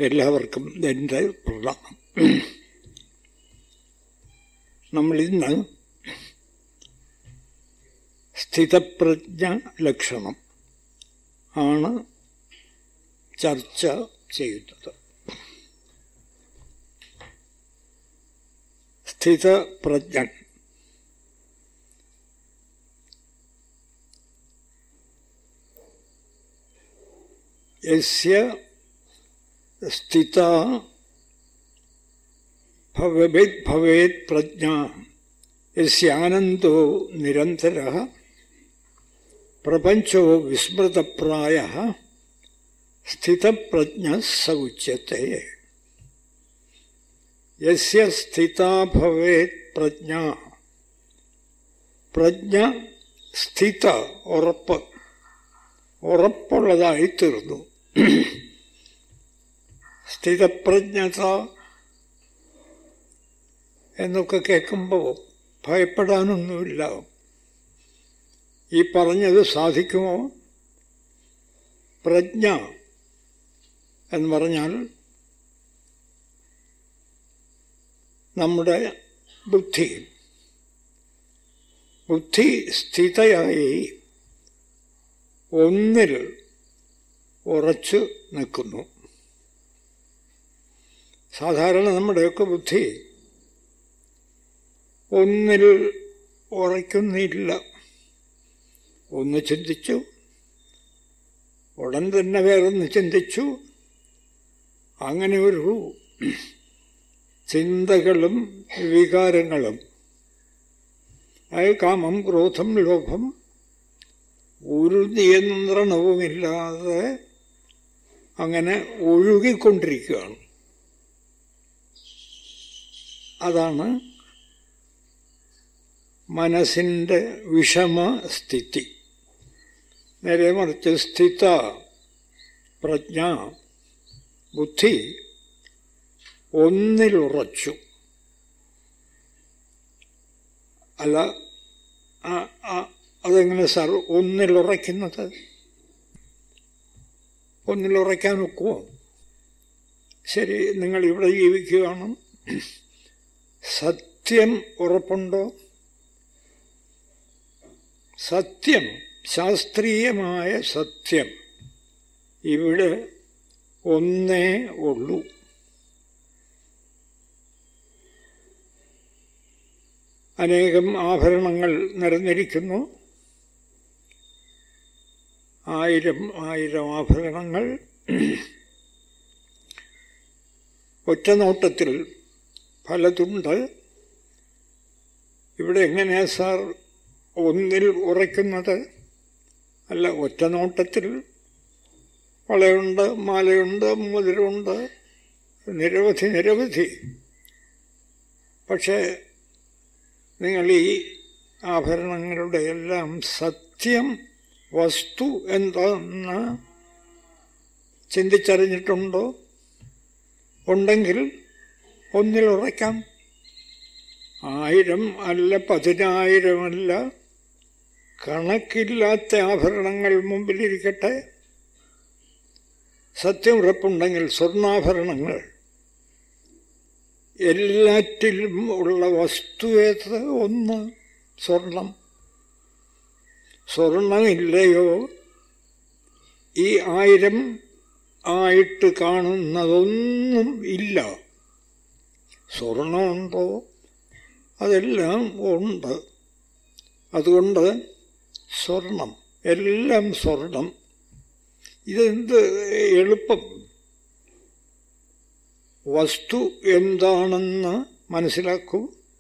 എല്ലാവർക്കും എൻ്റെ പ്രണാമം നമ്മളിന്ന് സ്ഥിതപ്രജ്ഞ ലക്ഷണം ആണ് ചർച്ച ചെയ്യുന്നത് സ്ഥിതപ്രജ്ഞൻ യസ്യ സ്ഥിത ഭവേത് ഭവേത് പ്രജ്ഞ യസ്യാനന്ദോ നിരന്തര പ്രപഞ്ചോ വിസ്മൃതപ്രായ സ്ഥിതപ്രജ്ഞ സ ഉച്യത്തെ യസ്യ സ്ഥിത ഭവേത് പ്രജ്ഞ പ്രജ്ഞ സ്ഥിത ഉറപ്പ് ഉറപ്പുള്ളതായി തീർന്നു സ്ഥിതപ്രജ്ഞത എന്നൊക്കെ കേൾക്കുമ്പോൾ ഭയപ്പെടാനൊന്നുമില്ല ഈ പറഞ്ഞത് സാധിക്കുമോ പ്രജ്ഞ എന്ന് പറഞ്ഞാൽ നമ്മുടെ ബുദ്ധി ബുദ്ധി സ്ഥിതയായി ഒന്നിൽ ഉറച്ചു നിൽക്കുന്നു സാധാരണ നമ്മുടെയൊക്കെ ബുദ്ധി ഒന്നിൽ ഉറയ്ക്കുന്നില്ല ഒന്ന് ചിന്തിച്ചു ഉടൻ തന്നെ വേറൊന്ന് ചിന്തിച്ചു അങ്ങനെ ഒരു ചിന്തകളും വികാരങ്ങളും അതായത് കാമം ക്രോധം ലോഭം ഒരു നിയന്ത്രണവുമില്ലാതെ അങ്ങനെ ഒഴുകിക്കൊണ്ടിരിക്കുകയാണ് അതാണ് മനസ്സിൻ്റെ വിഷമസ്ഥിതി നേരെ മറിച്ച് സ്ഥിത പ്രജ്ഞ ബുദ്ധി ഒന്നിലുറച്ചു അല്ല അതെങ്ങനെ സാർ ഒന്നിലുറയ്ക്കുന്നത് ഒന്നിലുറയ്ക്കാൻ ഒക്കുമോ ശരി നിങ്ങൾ ഇവിടെ ജീവിക്കുകയാണ് സത്യം ഉറപ്പുണ്ടോ സത്യം ശാസ്ത്രീയമായ സത്യം ഇവിടെ ഒന്നേ ഉള്ളൂ അനേകം ആഭരണങ്ങൾ നിറഞ്ഞിരിക്കുന്നു ആയിരം ആയിരം ആഭരണങ്ങൾ ഒറ്റനോട്ടത്തിൽ പലതുണ്ട് ഇവിടെ എങ്ങനെയാ സാർ ഒന്നിൽ ഉറയ്ക്കുന്നത് അല്ല ഒറ്റനോട്ടത്തിൽ വളയുണ്ട് മാലയുണ്ട് മുതിരുണ്ട് നിരവധി നിരവധി പക്ഷേ നിങ്ങൾ ഈ ആഭരണങ്ങളുടെ എല്ലാം സത്യം വസ്തു എന്താണെന്ന് ചിന്തിച്ചറിഞ്ഞിട്ടുണ്ടോ ഉണ്ടെങ്കിൽ ഒന്നിലുറയ്ക്കാം ആയിരം അല്ല പതിനായിരമല്ല കണക്കില്ലാത്ത ആഭരണങ്ങൾ മുമ്പിലിരിക്കട്ടെ സത്യം ഉറപ്പുണ്ടെങ്കിൽ സ്വർണ്ണാഭരണങ്ങൾ എല്ലാറ്റിലും ഉള്ള വസ്തു ഏത് ഒന്ന് സ്വർണം സ്വർണമില്ലയോ ഈ ആയിരം ആയിട്ട് കാണുന്നതൊന്നും ഇല്ല സ്വർണമുണ്ടോ അതെല്ലാം ഉണ്ട് അതുകൊണ്ട് സ്വർണം എല്ലാം സ്വർണം ഇതെന്ത് എളുപ്പം വസ്തു എന്താണെന്ന് മനസ്സിലാക്കൂ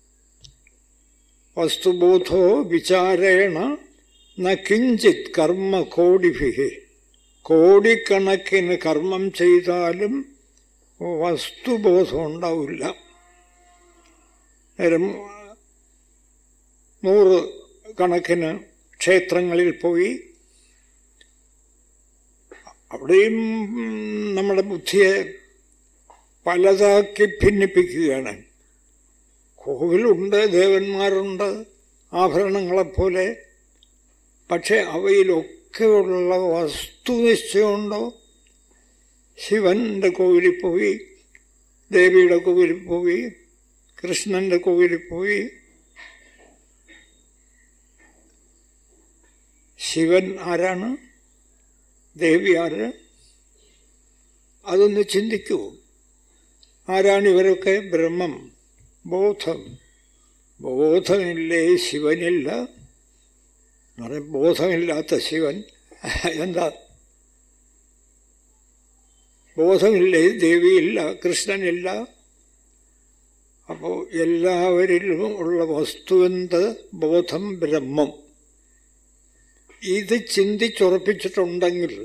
വസ്തുബോധോ വിചാരേണ ന കിഞ്ചിത് കർമ്മ കോടിഭി കോടിക്കണക്കിന് കർമ്മം ചെയ്താലും വസ്തുബോധം ഉണ്ടാവില്ല നേരം നൂറ് കണക്കിന് ക്ഷേത്രങ്ങളിൽ പോയി അവിടെയും നമ്മുടെ ബുദ്ധിയെ പലതാക്കി ഭിന്നിപ്പിക്കുകയാണ് കോവിലുണ്ട് ദേവന്മാരുണ്ട് ആഭരണങ്ങളെപ്പോലെ പക്ഷെ അവയിലൊക്കെയുള്ള വസ്തുനിശ്ചയമുണ്ടോ ശിവന്റെ കോവിലിൽ പോയി ദേവിയുടെ കോവിലിൽ പോയി കൃഷ്ണന്റെ കോവിലിൽ പോയി ശിവൻ ആരാണ് ദേവി ആര് അതൊന്ന് ചിന്തിക്കൂ ആരാണ് ഇവരൊക്കെ ബ്രഹ്മം ബോധം ബോധമില്ലേ ശിവനില്ല പറയും ബോധമില്ലാത്ത ശിവൻ എന്താ ബോധമില്ലേ ദേവിയില്ല കൃഷ്ണനില്ല അപ്പോൾ എല്ലാവരിലും ഉള്ള വസ്തു എന്ത് ബോധം ബ്രഹ്മം ഇത് ചിന്തിച്ചുറപ്പിച്ചിട്ടുണ്ടെങ്കിൽ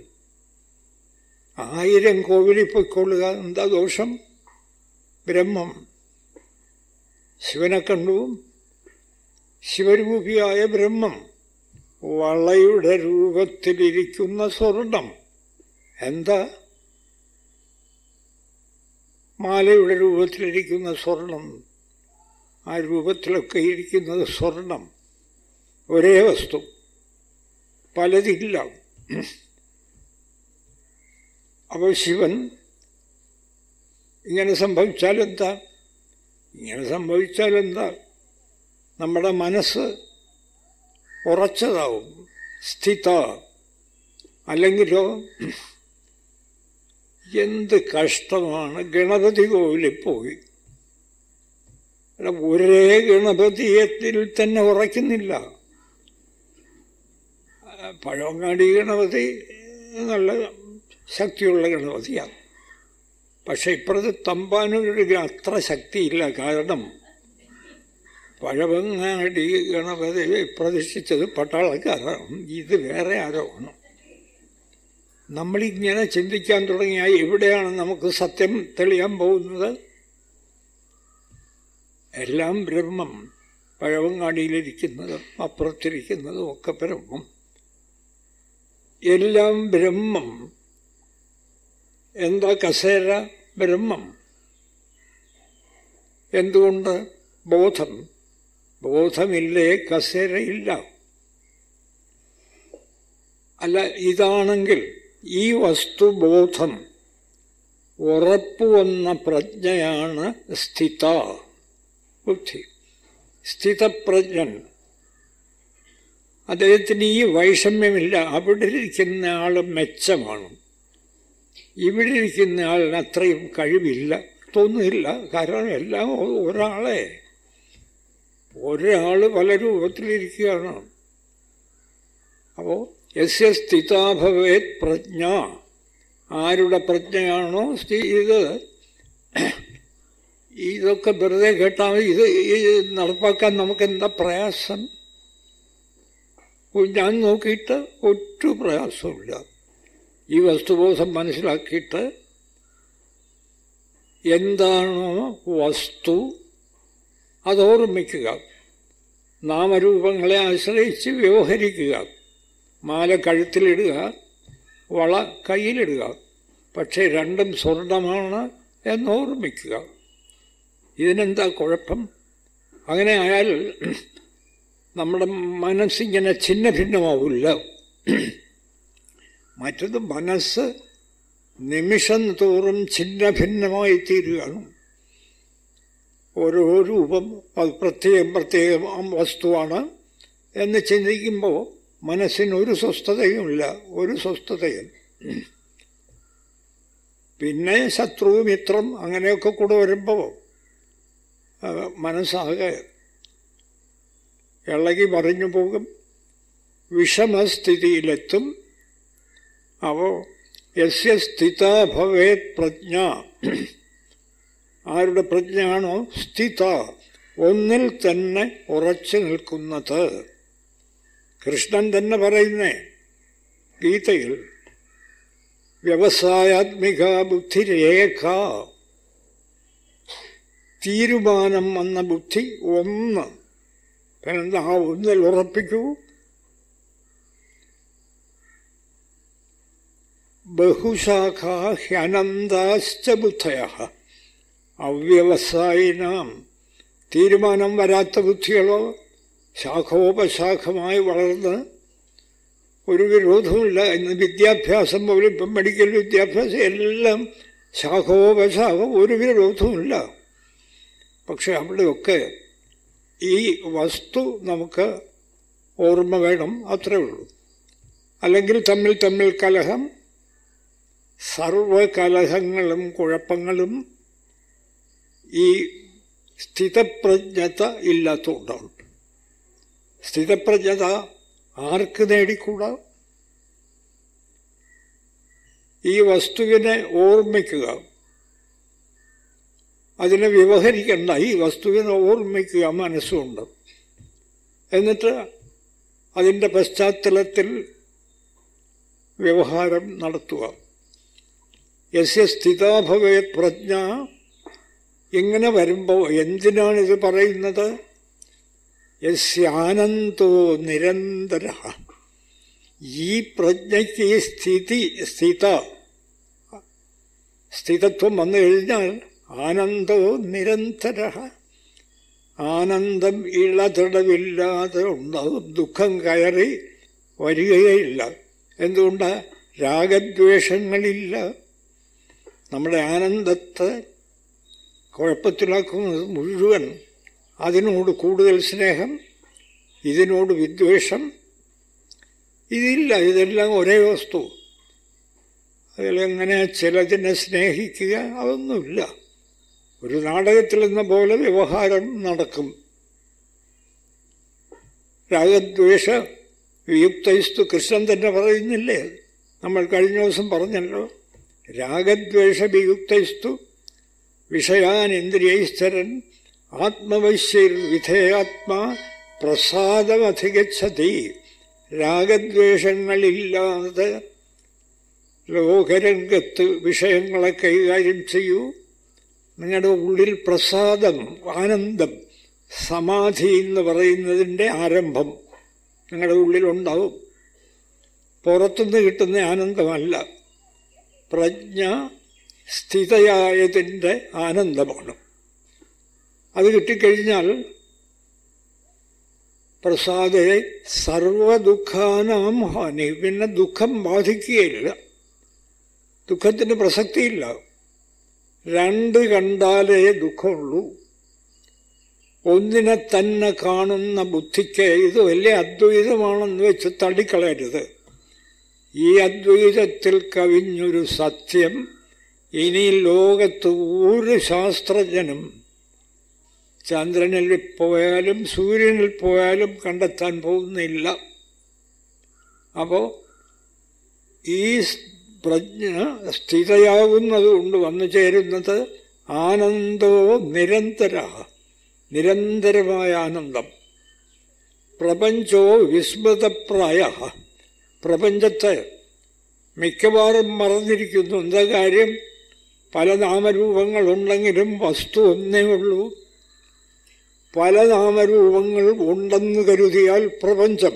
ആയിരം കോവിലിൽ പൊയ്ക്കൊള്ളുക എന്താ ദോഷം ബ്രഹ്മം ശിവനെ കണ്ടു ശിവരൂപിയായ ബ്രഹ്മം വളയുടെ രൂപത്തിലിരിക്കുന്ന സ്വർണം എന്താ മാലയുടെ രൂപത്തിലിരിക്കുന്ന സ്വർണം ആ രൂപത്തിലൊക്കെ ഇരിക്കുന്നത് സ്വർണം ഒരേ വസ്തു പലതില്ല അപ്പോൾ ശിവൻ ഇങ്ങനെ സംഭവിച്ചാൽ എന്താ ഇങ്ങനെ സംഭവിച്ചാൽ എന്താ നമ്മുടെ മനസ്സ് ഉറച്ചതാവും സ്ഥിത അല്ലെങ്കിലോ എന്ത് കഷ്ടമാണ് ഗണപതി കോവിലിൽ പോയി ഒരേ ഗണപതിയത്തിൽ തന്നെ ഉറയ്ക്കുന്നില്ല പഴവങ്ങാടി ഗണപതി നല്ല ശക്തിയുള്ള ഗണപതിയാണ് പക്ഷെ ഇപ്പുറത്ത് തമ്പാനൂരുടെ അത്ര ശക്തിയില്ല കാരണം പഴവങ്ങാടി ഗണപതി പ്രതിഷ്ഠിച്ചത് പട്ടാളക്കാരാണ് ഇത് വേറെ ആരോപണം നമ്മളിങ്ങനെ ചിന്തിക്കാൻ തുടങ്ങിയാൽ എവിടെയാണ് നമുക്ക് സത്യം തെളിയാൻ പോകുന്നത് എല്ലാം ബ്രഹ്മം പഴവങ്ങാടിയിലിരിക്കുന്നതും അപ്പുറത്തിരിക്കുന്നതും ഒക്കെ ബ്രഹ്മം എല്ലാം ബ്രഹ്മം എന്താ കസേര ബ്രഹ്മം എന്തുകൊണ്ട് ബോധം ബോധമില്ലേ കസേരയില്ല അല്ല ഇതാണെങ്കിൽ ഈ വസ്തുബോധം ഉറപ്പുവന്ന പ്രജ്ഞയാണ് സ്ഥിത ബുദ്ധി സ്ഥിതപ്രജ്ഞൻ അദ്ദേഹത്തിന് ഈ വൈഷമ്യമില്ല അവിടെ ഇരിക്കുന്ന ആൾ മെച്ചമാണ് ഇവിടെ ഇരിക്കുന്ന ആളിന് അത്രയും കഴിവില്ല തോന്നുന്നില്ല കാരണം എല്ലാം ഒരാളെ ഒരാൾ പല രൂപത്തിലിരിക്കുകയാണ് അപ്പോൾ യസ്യ സ്ഥിതാഭവേത് പ്രജ്ഞ ആരുടെ പ്രജ്ഞയാണോ ഇത് ഇതൊക്കെ വെറുതെ കേട്ടാൽ ഇത് നടപ്പാക്കാൻ നമുക്ക് എന്താ പ്രയാസം ഞാൻ നോക്കിയിട്ട് ഒറ്റ പ്രയാസമില്ല ഈ വസ്തുബോധം മനസ്സിലാക്കിയിട്ട് എന്താണോ വസ്തു അതോർമ്മിക്കുക നാമരൂപങ്ങളെ ആശ്രയിച്ച് വ്യവഹരിക്കുക മാല കഴുത്തിലിടുക വള കയ്യിലിടുക പക്ഷേ രണ്ടും സ്വർണമാണ് എന്നോർമ്മിക്കുക ഇതിനെന്താ കുഴപ്പം അങ്ങനെ ആയാൽ നമ്മുടെ മനസ്സിങ്ങനെ ഛിന്ന ഭിന്നമാവില്ല മറ്റത് മനസ്സ് നിമിഷം തോറും ഛിന്ന ഭിന്നമായി തീരുകയാണ് ഓരോ രൂപം അത് പ്രത്യേകം പ്രത്യേകം വസ്തുവാണ് എന്ന് ചിന്തിക്കുമ്പോൾ മനസ്സിന് ഒരു സ്വസ്ഥതയുമില്ല ഒരു സ്വസ്ഥതയും പിന്നെ ശത്രു മിത്രം അങ്ങനെയൊക്കെ കൂടെ വരുമ്പോൾ മനസ്സാകെ ഇളകി മറിഞ്ഞു പോകും വിഷമസ്ഥിതിയിലെത്തും അപ്പോൾ യസ്യ സ്ഥിത ഭവേത് പ്രജ്ഞ ആരുടെ പ്രജ്ഞയാണോ സ്ഥിത ഒന്നിൽ തന്നെ ഉറച്ചു നിൽക്കുന്നത് കൃഷ്ണൻ തന്നെ പറയുന്നേ ഗീതയിൽ വ്യവസായാത്മിക ബുദ്ധിരേഖ തീരുമാനം വന്ന ബുദ്ധി ഒന്ന് പിന്നെന്താ ആ ഒന്നിൽ ഉറപ്പിക്കൂ ബഹുശാഖാ ഹ്യനന്താശ്ച ബുദ്ധയ അവ്യവസായിനാം തീരുമാനം വരാത്ത ബുദ്ധികളോ ശാഖോപശാഖമായി വളർന്ന് ഒരു വിരോധവുമില്ല ഇന്ന് വിദ്യാഭ്യാസം പോലും ഇപ്പം മെഡിക്കൽ വിദ്യാഭ്യാസം എല്ലാം ശാഖോപശാഖം ഒരു വിരോധവുമില്ല പക്ഷെ അവിടെയൊക്കെ ഈ വസ്തു നമുക്ക് ഓർമ്മ വേണം അത്രേ ഉള്ളൂ അല്ലെങ്കിൽ തമ്മിൽ തമ്മിൽ കലഹം സർവകലഹങ്ങളും കുഴപ്പങ്ങളും ഈ സ്ഥിതപ്രജ്ഞത ഇല്ലാത്തതുകൊണ്ടാണ് സ്ഥിതപ്രജ്ഞത ആർക്ക് നേടിക്കൂടാ ഈ വസ്തുവിനെ ഓർമ്മിക്കുക അതിനെ വ്യവഹരിക്കണ്ട ഈ വസ്തുവിനെ ഓർമ്മിക്കുക മനസ്സുകൊണ്ട് എന്നിട്ട് അതിൻ്റെ പശ്ചാത്തലത്തിൽ വ്യവഹാരം നടത്തുക യസ്യ സ്ഥിതാഭവേ പ്രജ്ഞ ഇങ്ങനെ വരുമ്പോൾ എന്തിനാണിത് പറയുന്നത് യസ്യാനന്ദോ നിരന്തര ഈ പ്രജ്ഞയ്ക്ക് ഈ സ്ഥിതി സ്ഥിത സ്ഥിതത്വം വന്നു കഴിഞ്ഞാൽ ആനന്ദോ നിരന്തര ആനന്ദം ഇളതടവില്ലാതെ ഉണ്ടാകും ദുഃഖം കയറി വരികയില്ല എന്തുകൊണ്ട് രാഗദ്വേഷങ്ങളില്ല നമ്മുടെ ആനന്ദത്തെ കുഴപ്പത്തിലാക്കുന്നത് മുഴുവൻ അതിനോട് കൂടുതൽ സ്നേഹം ഇതിനോട് വിദ്വേഷം ഇതില്ല ഇതെല്ലാം ഒരേ വസ്തു അതിലെങ്ങനെ ചിലതിനെ സ്നേഹിക്കുക അതൊന്നുമില്ല ഒരു നാടകത്തിൽ എന്ന പോലെ വ്യവഹാരം നടക്കും രാഗദ്വേഷ വിയുക്തസ്തു കൃഷ്ണൻ തന്നെ പറയുന്നില്ലേ നമ്മൾ കഴിഞ്ഞ ദിവസം പറഞ്ഞല്ലോ രാഗദ്വേഷ വിയുക്തസ്തു വിഷയാൻ ഇന്ദ്രിയൈശ്വരൻ ആത്മവൈശ്യർ വിധേയാത്മാ പ്രസാദമധികച്ചതി രാഗദ്വേഷങ്ങളില്ലാതെ ലോകരംഗത്ത് വിഷയങ്ങളെ കൈകാര്യം ചെയ്യൂ നിങ്ങളുടെ ഉള്ളിൽ പ്രസാദം ആനന്ദം സമാധി എന്ന് പറയുന്നതിൻ്റെ ആരംഭം നിങ്ങളുടെ ഉള്ളിലുണ്ടാവും പുറത്തുനിന്ന് കിട്ടുന്ന ആനന്ദമല്ല പ്രജ്ഞ സ്ഥിതയായതിൻ്റെ ആനന്ദമാണ് അത് കിട്ടിക്കഴിഞ്ഞാൽ പ്രസാദയെ സർവദുഃഖാനാം ഹാനി പിന്നെ ദുഃഖം ബാധിക്കുകയില്ല ദുഃഖത്തിന് പ്രസക്തിയില്ല രണ്ട് കണ്ടാലേ ദുഃഖമുള്ളൂ ഒന്നിനെ തന്നെ കാണുന്ന ബുദ്ധിക്ക് ഇത് വലിയ അദ്വൈതമാണെന്ന് വെച്ച് തള്ളിക്കളയരുത് ഈ അദ്വൈതത്തിൽ കവിഞ്ഞൊരു സത്യം ഇനി ലോകത്ത് ഒരു ശാസ്ത്രജ്ഞനും ചന്ദ്രനിൽ പോയാലും സൂര്യനിൽ പോയാലും കണ്ടെത്താൻ പോകുന്നില്ല അപ്പോൾ ഈ പ്രജ്ഞ സ്ഥിതയാകുന്നത് കൊണ്ട് വന്നു ചേരുന്നത് ആനന്ദോ നിരന്തര നിരന്തരമായ ആനന്ദം പ്രപഞ്ചോ വിസ്മൃതപ്രായ പ്രപഞ്ചത്തെ മിക്കവാറും മറന്നിരിക്കുന്നു എന്താ കാര്യം പല നാമരൂപങ്ങളുണ്ടെങ്കിലും വസ്തു ഒന്നേ ഉള്ളൂ പല നാമരൂപങ്ങൾ ഉണ്ടെന്ന് കരുതിയാൽ പ്രപഞ്ചം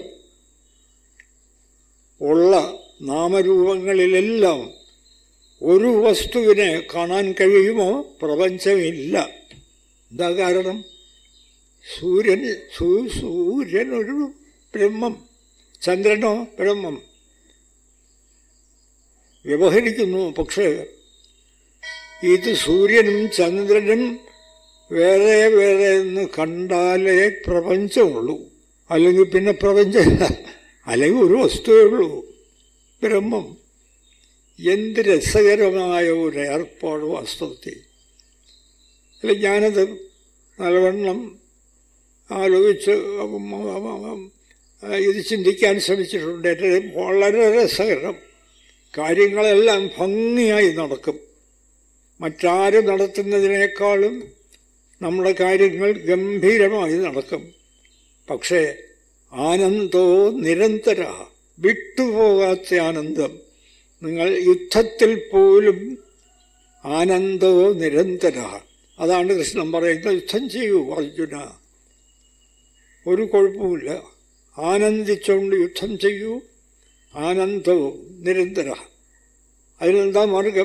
ഉള്ള നാമരൂപങ്ങളിലെല്ലാം ഒരു വസ്തുവിനെ കാണാൻ കഴിയുമോ പ്രപഞ്ചമില്ല എന്താ കാരണം സൂര്യൻ സൂര്യൻ ഒരു ബ്രഹ്മം ചന്ദ്രനോ ബ്രഹ്മം വ്യവഹരിക്കുന്നു പക്ഷേ ഇത് സൂര്യനും ചന്ദ്രനും വേറെ വേറെ എന്ന് കണ്ടാലേ പ്രപഞ്ചമുള്ളൂ അല്ലെങ്കിൽ പിന്നെ പ്രപഞ്ചമില്ല അല്ലെങ്കിൽ ഒരു വസ്തുവേ ഉള്ളൂ ബ്രഹ്മം എന്ത് രസകരമായ ഒരു ഏർപ്പാട് വാസ്തവത്തിൽ അല്ല ഞാനത് നല്ലവണ്ണം ആലോചിച്ച് ഇത് ചിന്തിക്കാൻ ശ്രമിച്ചിട്ടുണ്ട് എൻ്റെ വളരെ രസകരം കാര്യങ്ങളെല്ലാം ഭംഗിയായി നടക്കും മറ്റാര് നടത്തുന്നതിനേക്കാളും നമ്മുടെ കാര്യങ്ങൾ ഗംഭീരമായി നടക്കും പക്ഷേ ആനന്ദോ നിരന്തര വിട്ടുപോകാത്ത ആനന്ദം നിങ്ങൾ യുദ്ധത്തിൽ പോലും ആനന്ദോ നിരന്തര അതാണ് കൃഷ്ണൻ പറയുന്നത് യുദ്ധം ചെയ്യൂ അർജുന ഒരു കുഴപ്പമില്ല ആനന്ദിച്ചുകൊണ്ട് യുദ്ധം ചെയ്യൂ ആനന്ദോ നിരന്തര അതിനെന്താ മാർഗം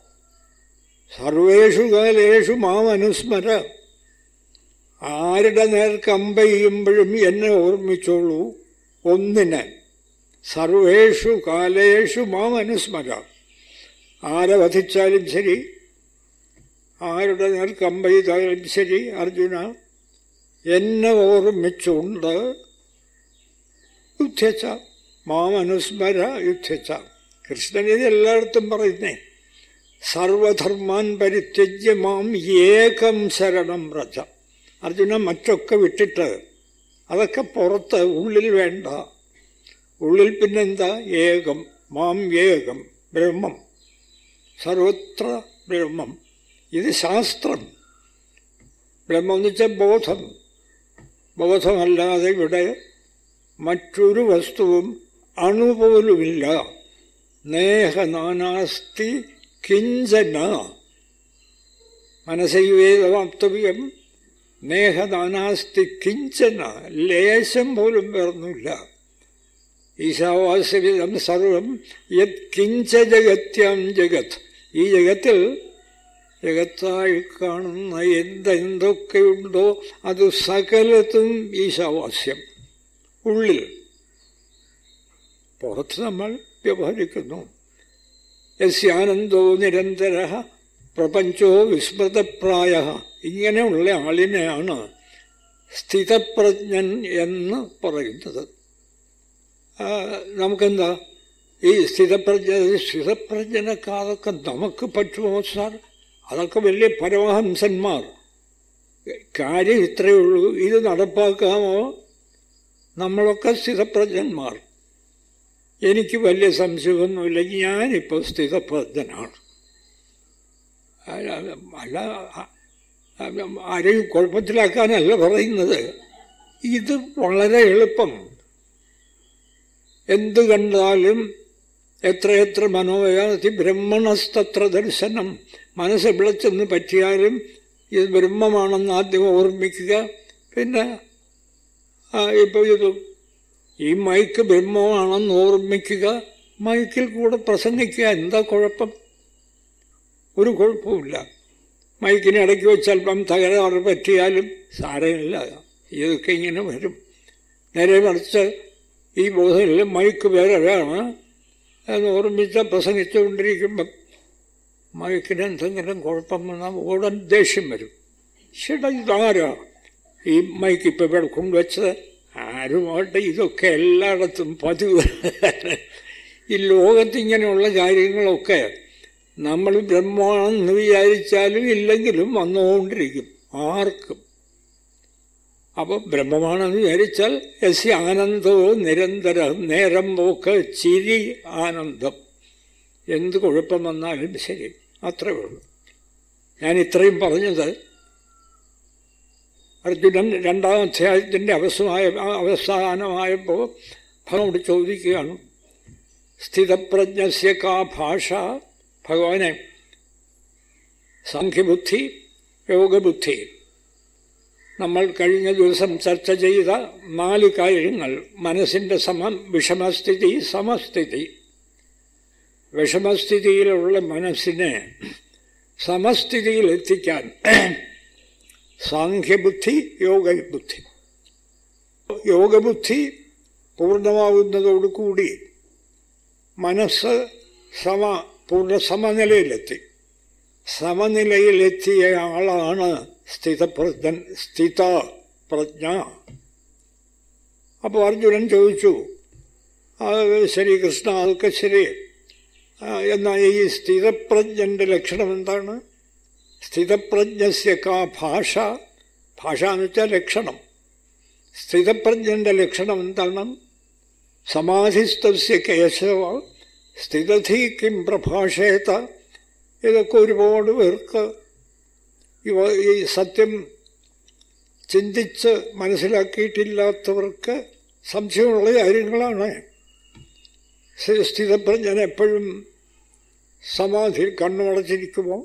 സർവേഷു കാലേഷു മാം അനുസ്മര ആരുടെ നേർക്ക് അമ്പെയ്യുമ്പോഴും എന്നെ ഓർമ്മിച്ചോളൂ ഒന്നിനെ സർവേഷു കാലേഷു മാം അനുസ്മര ആരെ വധിച്ചാലും ശരി ആരുടെ നേർ കമ്പെയ്താലും ശരി അർജുന എന്നെ ഓർമ്മിച്ചുകൊണ്ട് യുദ്ധച്ച മാം അനുസ്മര യുദ്ധച്ച കൃഷ്ണൻ ഇത് എല്ലായിടത്തും പറയുന്നേ സർവധർമാൻ പരിത്യജ്യ മാം ഏകം ശരണം വ്രജ അർജുന മറ്റൊക്കെ വിട്ടിട്ട് അതൊക്കെ പുറത്ത് ഉള്ളിൽ വേണ്ട ഉള്ളിൽ പിന്നെന്താ ഏകം മാം ഏകം ബ്രഹ്മം സർവത്ര ബ്രഹ്മം ഇത് ശാസ്ത്രം ബ്രഹ്മം എന്ന് വെച്ചാൽ ബോധം ബോധമല്ലാതെ ഇവിടെ മറ്റൊരു വസ്തുവും അണുപോലുമില്ല നേഹനാനാസ്തി കിഞ്ചന മനസ്സൈവേദവാപ്തവ്യം നേഹനാനാസ്തി കിഞ്ചന ലേശം പോലും വേർന്നില്ല ഈശാവാസ്യവിധം സർവം യത് കിഞ്ച ജഗത്യാം ജഗത് ഈ ജഗത്തിൽ ജഗത്തായി കാണുന്ന എന്തെന്തൊക്കെയുണ്ടോ അത് സകലത്തും ഈശാവാസ്യം ഉള്ളിൽ പുറത്ത് നമ്മൾ വ്യവഹരിക്കുന്നു യസ്യാനന്ദോ നിരന്തര പ്രപഞ്ചോ വിസ്മൃതപ്രായ ഇങ്ങനെയുള്ള ആളിനെയാണ് സ്ഥിതപ്രജ്ഞൻ എന്ന് പറയുന്നത് നമുക്കെന്താ ഈ സ്ഥിതപ്രജ്ഞ സ്ഥിതപ്രജ്ഞനൊക്കെ അതൊക്കെ നമുക്ക് പറ്റുമോ സാർ അതൊക്കെ വലിയ പരമഹംസന്മാർ കാര്യം ഇത്രയേ ഉള്ളൂ ഇത് നടപ്പാക്കാമോ നമ്മളൊക്കെ സ്ഥിതപ്രജ്ഞന്മാർ എനിക്ക് വലിയ സംശയമൊന്നുമില്ല ഞാനിപ്പോൾ സ്ഥിതപ്രജ്ഞനാണ് അല്ല ആരെയും കുഴപ്പത്തിലാക്കാനല്ല പറയുന്നത് ഇത് വളരെ എളുപ്പം എന്തു കണ്ടാലും എത്രയെത്ര മനോവ്യാധി ബ്രഹ്മണസ്തത്ര ദർശനം മനസ്സ് വിളച്ചെന്ന് പറ്റിയാലും ഇത് ബ്രഹ്മമാണെന്ന് ആദ്യം ഓർമ്മിക്കുക പിന്നെ ഇപ്പോൾ ഇത് ഈ മൈക്ക് ബ്രഹ്മമാണെന്ന് ഓർമ്മിക്കുക മൈക്കിൽ കൂടെ പ്രസംഗിക്കുക എന്താ കുഴപ്പം ഒരു കുഴപ്പമില്ല മൈക്കിനെ ഇടയ്ക്ക് വെച്ച് അല്പം തകരാറ് പറ്റിയാലും സാരമില്ല ഇതൊക്കെ ഇങ്ങനെ വരും നേരെ മറിച്ച് ഈ ബോധത്തിൽ മൈക്ക് വേറെയാണ് എന്ന് ഓർമ്മിച്ച പ്രസംഗിച്ചുകൊണ്ടിരിക്കുമ്പം മൈക്കിന് എന്തെങ്കിലും കുഴപ്പം വന്നാൽ ഉടൻ ദേഷ്യം വരും ചേട്ടാ ഇതാരാ ഈ മൈക്ക് ഇപ്പം ഇവിടെ കൊണ്ടുവച്ചത് ആരുമായിട്ട് ഇതൊക്കെ എല്ലായിടത്തും പതിവ് ഈ ലോകത്ത് ഇങ്ങനെയുള്ള കാര്യങ്ങളൊക്കെ നമ്മൾ ബ്രഹ്മാണെന്ന് വിചാരിച്ചാലും ഇല്ലെങ്കിലും വന്നുകൊണ്ടിരിക്കും ആർക്കും അപ്പോൾ ബ്രഹ്മമാണെന്ന് വിചാരിച്ചാൽ എസ് ആനന്ദോ നിരന്തരം നേരം പോക്ക് ചിരി ആനന്ദം എന്ത് കുഴപ്പം വന്നാലും ശരി അത്രേ ഉള്ളൂ ഞാൻ ഇത്രയും പറഞ്ഞത് അർജുനൻ രണ്ടാം അധ്യായത്തിൻ്റെ അവസായ അവസാനമായപ്പോൾ ഭഗവനോട് ചോദിക്കുകയാണ് സ്ഥിതപ്രജ്ഞസ്യ കാ ഭാഷ ഭഗവാനെ സാഖ്യബുദ്ധി യോഗബുദ്ധി നമ്മൾ കഴിഞ്ഞ ദിവസം ചർച്ച ചെയ്ത നാല് കാര്യങ്ങൾ മനസ്സിൻ്റെ സമം വിഷമസ്ഥിതി സമസ്ഥിതി വിഷമസ്ഥിതിയിലുള്ള മനസ്സിനെ സമസ്ഥിതിയിലെത്തിക്കാൻ സാഖ്യബുദ്ധി യോഗബുദ്ധി യോഗബുദ്ധി പൂർണ്ണമാവുന്നതോടുകൂടി മനസ്സ് സമ പൂർണ്ണ സമനിലയിലെത്തി സമനിലയിലെത്തിയ ആളാണ് സ്ഥിതപ്രജ്ഞൻ സ്ഥിത പ്രജ്ഞ അപ്പോൾ അർജുനൻ ചോദിച്ചു ശരി കൃഷ്ണ അതൊക്കെ ശരി എന്നാൽ ഈ സ്ഥിതപ്രജ്ഞൻ്റെ ലക്ഷണം എന്താണ് സ്ഥിതപ്രജ്ഞസ്യ കാ ഭാഷ ഭാഷ എന്ന് വെച്ചാൽ ലക്ഷണം സ്ഥിതപ്രജ്ഞൻ്റെ ലക്ഷണം എന്താണ് സമാധിസ്ഥസ്യ കേശവ സ്ഥിതധി കിം പ്രഭാഷേത ഇതൊക്കെ ഒരുപാട് പേർക്ക് ഇവ ഈ സത്യം ചിന്തിച്ച് മനസ്സിലാക്കിയിട്ടില്ലാത്തവർക്ക് സംശയമുള്ള കാര്യങ്ങളാണ് സ്ഥിതപ്രജ്ഞൻ എപ്പോഴും സമാധിയിൽ കണ്ണുമടച്ചിരിക്കുമോ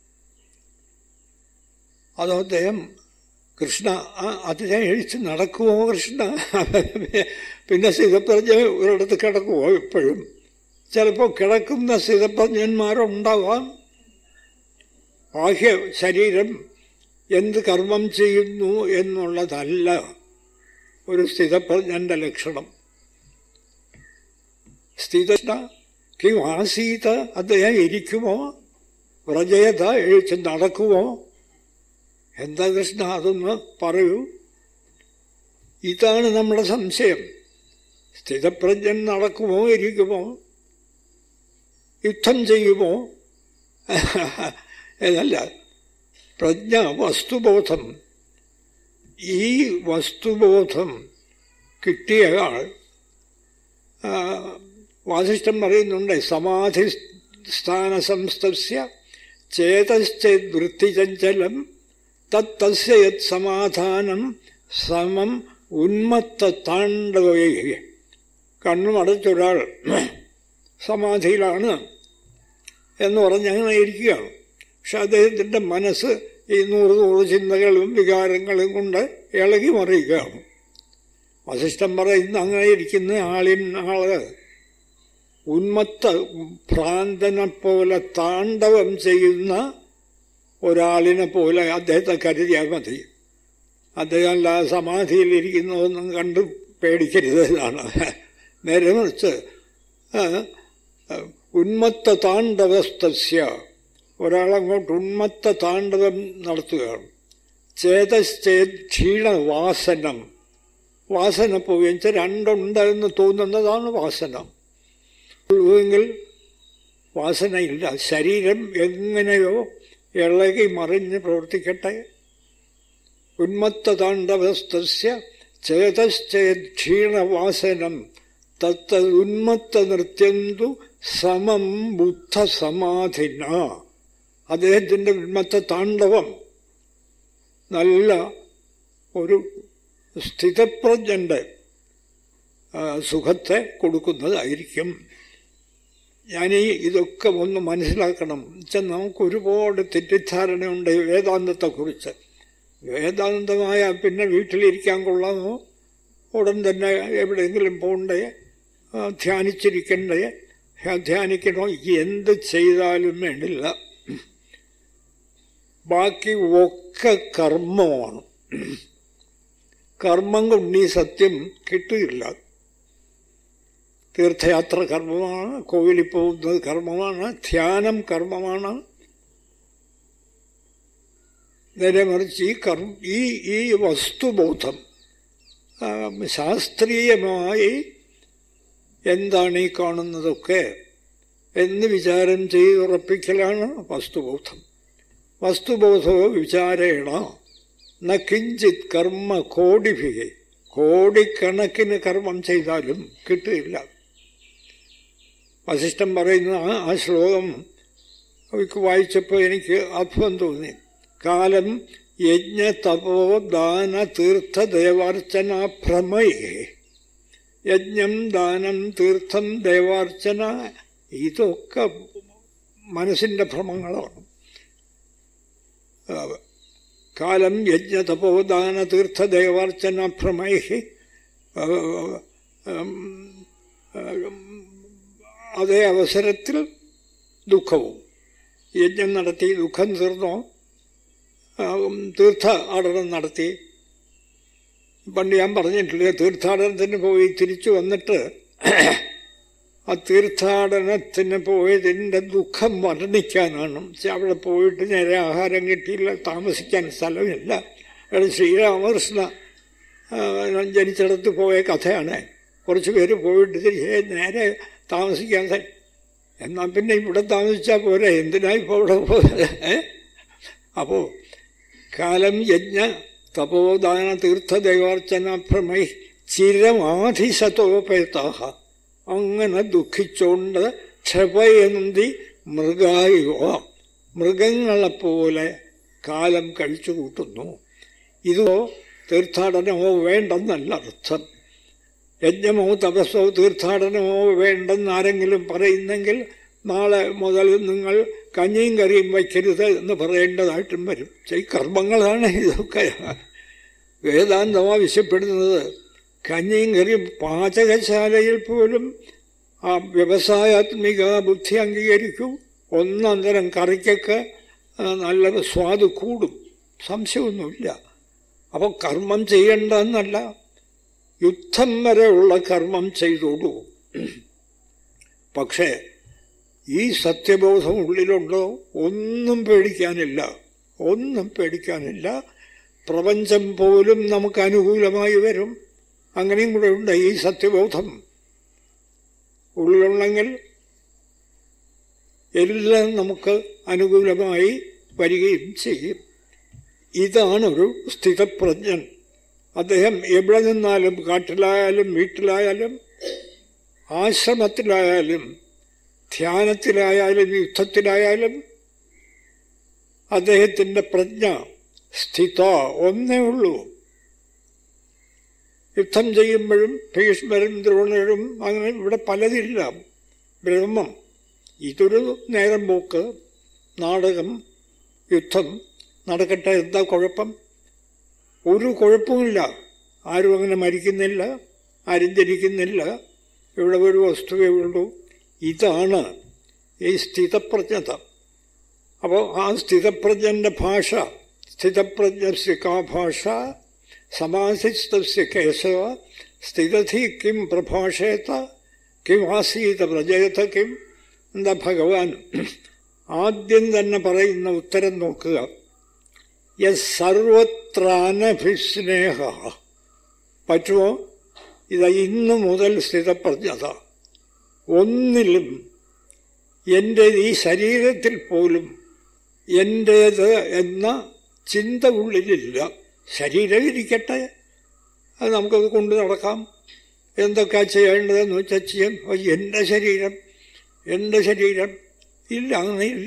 അതോ അദ്ദേഹം കൃഷ്ണ അതിനെ എഴിച്ച് നടക്കുമോ കൃഷ്ണ പിന്നെ സ്ഥിതപ്രജ്ഞ ഒരിടത്ത് കിടക്കുമോ എപ്പോഴും ചിലപ്പോൾ കിടക്കുന്ന സ്ഥിതപ്രജ്ഞന്മാരുണ്ടാവാം ബാഹ്യ ശരീരം എന്ത് കർമ്മം ചെയ്യുന്നു എന്നുള്ളതല്ല ഒരു സ്ഥിതപ്രജ്ഞൻ്റെ ലക്ഷണം സ്ഥിത കിം ആസീത അദ്ദേഹം ഇരിക്കുമോ വ്രജയത എഴുച്ച് നടക്കുമോ എന്താ കൃഷ്ണ അതൊന്ന് പറയൂ ഇതാണ് നമ്മുടെ സംശയം സ്ഥിതപ്രജ്ഞൻ നടക്കുമോ ഇരിക്കുമോ യുദ്ധം ചെയ്യുമോ എന്നല്ല പ്രജ്ഞ വസ്തുബോധം ഈ വസ്തുബോധം കിട്ടിയ ആൾ വാസിഷ്ഠം പറയുന്നുണ്ട് സമാധി സ്ഥാനസംസ്ഥസ്യ ചേതശ്ചേത് വൃത്തിചഞ്ചലം തത്തസ്യ യത് സമാധാനം സമം ഉന്മത്ത താണ്ഡവേ കണ്ണും അടച്ചൊരാൾ സമാധിയിലാണ് എന്ന് പറഞ്ഞ് അങ്ങനെ ഇരിക്കുകയാണ് പക്ഷെ അദ്ദേഹത്തിൻ്റെ മനസ്സ് ഈ നൂറ് നൂറ് ചിന്തകളും വികാരങ്ങളും കൊണ്ട് ഇളകി മറിയുകയാണ് വസിഷ്ഠം പറയുന്ന അങ്ങനെ ഇരിക്കുന്ന ആളിൻ ആള് ഉന്മത്ത ഭ്രാന്തനെ പോലെ താണ്ഡവം ചെയ്യുന്ന ഒരാളിനെ പോലെ അദ്ദേഹത്തെ കരുതിയാൽ മതി അദ്ദേഹം അല്ല സമാധിയിലിരിക്കുന്നതൊന്നും കണ്ട് പേടിക്കരുത് എന്നാണ് നേരെ മറിച്ച് ഉന്മത്ത താണ്ഡവസ്തസ്യ ഒരാളങ്ങോട്ട് ഉന്മത്ത താണ്ഡവം നടത്തുകയാണ് ചേതശ്ചേത് ക്ഷീണ വാസനം വാസന പോയി വെച്ചാൽ രണ്ടുണ്ടെന്ന് തോന്നുന്നതാണ് വാസന എങ്കിൽ വാസനയില്ല ശരീരം എങ്ങനെയോ ഇളകി മറിഞ്ഞ് പ്രവർത്തിക്കട്ടെ ഉന്മത്ത താണ്ഡവസ്തസ്യ ചേതശ്ചേത് ക്ഷീണവാസനം തത്ത ഉന്മത്ത നൃത്യന്തു സമം ബുദ്ധ സമാധിന അദ്ദേഹത്തിൻ്റെ ഉന്മത്ത താണ്ഡവം നല്ല ഒരു സ്ഥിതപ്രജ്ഞൻ്റെ സുഖത്തെ കൊടുക്കുന്നതായിരിക്കും ഞാനീ ഇതൊക്കെ ഒന്ന് മനസ്സിലാക്കണം വെച്ചാൽ നമുക്ക് ഒരുപാട് തെറ്റിദ്ധാരണയുണ്ട് വേദാന്തത്തെക്കുറിച്ച് വേദാന്തമായ പിന്നെ വീട്ടിലിരിക്കാൻ കൊള്ളാമോ ഉടൻ തന്നെ എവിടെയെങ്കിലും പോകണ്ടേ ധ്യാനിച്ചിരിക്കണ്ടേ ധ്യാനിക്കണോ എന്ത് ചെയ്താലും വേണ്ടില്ല ബാക്കി ഒക്കെ കർമ്മമാണ് കർമ്മം കൊണ്ട് ഈ സത്യം കിട്ടുകയില്ല തീർത്ഥയാത്ര കർമ്മമാണ് കോവിലിൽ പോകുന്നത് കർമ്മമാണ് ധ്യാനം കർമ്മമാണ് നേരെ മറിച്ച് ഈ കർമ്മ ഈ ഈ വസ്തുബോധം ശാസ്ത്രീയമായി എന്താണ് ഈ കാണുന്നതൊക്കെ എന്ന് വിചാരം ചെയ്തുറപ്പിക്കലാണ് വസ്തുബോധം വസ്തുബോധോ വിചാരേണ ന കിഞ്ചിത് കർമ്മ കോടിഭികെ കോടിക്കണക്കിന് കർമ്മം ചെയ്താലും കിട്ടില്ല വസിഷ്ഠം പറയുന്ന ആ ശ്ലോകം വായിച്ചപ്പോൾ എനിക്ക് അത്ഭുതം തോന്നി കാലം യജ്ഞ തപോ ദാന തീർത്ഥ ദേവാർച്ചന ഭ്രമയേ യജ്ഞം ദാനം തീർത്ഥം ദേവാർച്ചന ഇതൊക്കെ മനസ്സിൻ്റെ ഭ്രമങ്ങളാണ് കാലം യജ്ഞ തപോദാന തീർത്ഥ ദേവാർച്ചന ഭ്രമൈ അതേ അവസരത്തിൽ ദുഃഖവും യജ്ഞം നടത്തി ദുഃഖം തീർന്നോ തീർത്ഥ ആടനം നടത്തി പണ്ട് ഞാൻ പറഞ്ഞിട്ടില്ലേ തീർത്ഥാടനത്തിന് പോയി തിരിച്ചു വന്നിട്ട് ആ തീർത്ഥാടനത്തിന് പോയതിൻ്റെ ദുഃഖം വർണ്ണിക്കാനാണ് അവിടെ പോയിട്ട് നേരെ ആഹാരം കിട്ടിയില്ല താമസിക്കാൻ സ്ഥലമില്ല അവിടെ ശ്രീരാമകൃഷ്ണ ജനിച്ചിടത്ത് പോയ കഥയാണ് കുറച്ച് പേര് പോയിട്ട് തിരിച്ച് നേരെ താമസിക്കാൻ എന്നാൽ പിന്നെ ഇവിടെ താമസിച്ചാൽ പോരെ എന്തിനാ ഇപ്പോൾ ഇവിടെ പോകുന്നത് അപ്പോൾ കാലം യജ്ഞ തപോദാന തീർത്ഥദൈവാർച്ചന ഭ്രമൈ ചിരമാധിശതോപേതാഹ അങ്ങനെ ദുഃഖിച്ചുകൊണ്ട് ക്ഷപയന്തി മൃഗായുവ മൃഗങ്ങളെപ്പോലെ കാലം കഴിച്ചു കൂട്ടുന്നു ഇതോ തീർത്ഥാടനമോ വേണ്ടെന്നല്ല അർത്ഥം യജ്ഞമോ തപസ്സോ തീർത്ഥാടനമോ വേണ്ടെന്ന് ആരെങ്കിലും പറയുന്നെങ്കിൽ നാളെ മുതൽ നിങ്ങൾ കഞ്ഞിയും കറിയും വയ്ക്കരുത് എന്ന് പറയേണ്ടതായിട്ടും വരും ഈ കർമ്മങ്ങളാണ് ഇതൊക്കെ വേദാന്തം ആവശ്യപ്പെടുന്നത് കഞ്ഞിയും കറിയും പാചകശാലയിൽ പോലും ആ വ്യവസായാത്മിക ബുദ്ധി അംഗീകരിക്കും ഒന്നന്തരം കറിക്കൊക്കെ നല്ല സ്വാദ് കൂടും സംശയമൊന്നുമില്ല അപ്പോൾ കർമ്മം ചെയ്യേണ്ടതെന്നല്ല യുദ്ധം വരെയുള്ള കർമ്മം ചെയ്തോളൂ പക്ഷേ ഈ സത്യബോധം ഉള്ളിലുണ്ടോ ഒന്നും പേടിക്കാനില്ല ഒന്നും പേടിക്കാനില്ല പ്രപഞ്ചം പോലും നമുക്ക് അനുകൂലമായി വരും അങ്ങനെയും കൂടെ ഉണ്ട് ഈ സത്യബോധം ഉള്ളിലുണ്ടെങ്കിൽ എല്ലാം നമുക്ക് അനുകൂലമായി വരികയും ചെയ്യും ഇതാണൊരു സ്ഥിതപ്രജ്ഞൻ അദ്ദേഹം എവിടെ നിന്നാലും കാട്ടിലായാലും വീട്ടിലായാലും ആശ്രമത്തിലായാലും ധ്യാനത്തിലായാലും യുദ്ധത്തിലായാലും അദ്ദേഹത്തിൻ്റെ പ്രജ്ഞ സ്ഥിത ഒന്നേ ഉള്ളൂ യുദ്ധം ചെയ്യുമ്പോഴും ഭീഷ്മരും ദ്രോണരും അങ്ങനെ ഇവിടെ പലതില്ല ബ്രഹ്മം ഇതൊരു നേരം പോക്ക് നാടകം യുദ്ധം നടക്കട്ടെ എന്താ കുഴപ്പം ഒരു കുഴപ്പമില്ല ആരും അങ്ങനെ മരിക്കുന്നില്ല ആരും ജനിക്കുന്നില്ല ഇവിടെ ഒരു വസ്തുവേ ഉള്ളൂ ഇതാണ് ഈ സ്ഥിതപ്രജ്ഞത അപ്പോൾ ആ സ്ഥിതപ്രജ്ഞൻ്റെ ഭാഷ സ്ഥിതപ്രജ്ഞസ്യ കാ ഭാഷ സമാധിസ്ഥസ്യ കേശവ സ്ഥിതധി കിം പ്രഭാഷേത കിം ആസീത പ്രജയത കിം എന്താ ഭഗവാൻ ആദ്യം തന്നെ പറയുന്ന ഉത്തരം നോക്കുക യസ് സർവത്രാനഭിസ്നേഹ പറ്റുമോ ഇത് ഇന്നു മുതൽ സ്ഥിതപ്രജ്ഞത ഒന്നിലും എൻ്റെ ഈ ശരീരത്തിൽ പോലും എൻ്റേത് എന്ന ചിന്ത ഉള്ളിലില്ല ശരീരം ഇരിക്കട്ടെ അത് നമുക്കത് കൊണ്ടു നടക്കാം എന്തൊക്കെയാ ചെയ്യേണ്ടതെന്ന് വെച്ചാൽ ചെയ്യാം എൻ്റെ ശരീരം എൻ്റെ ശരീരം ഇല്ല അങ്ങനെ ഇല്ല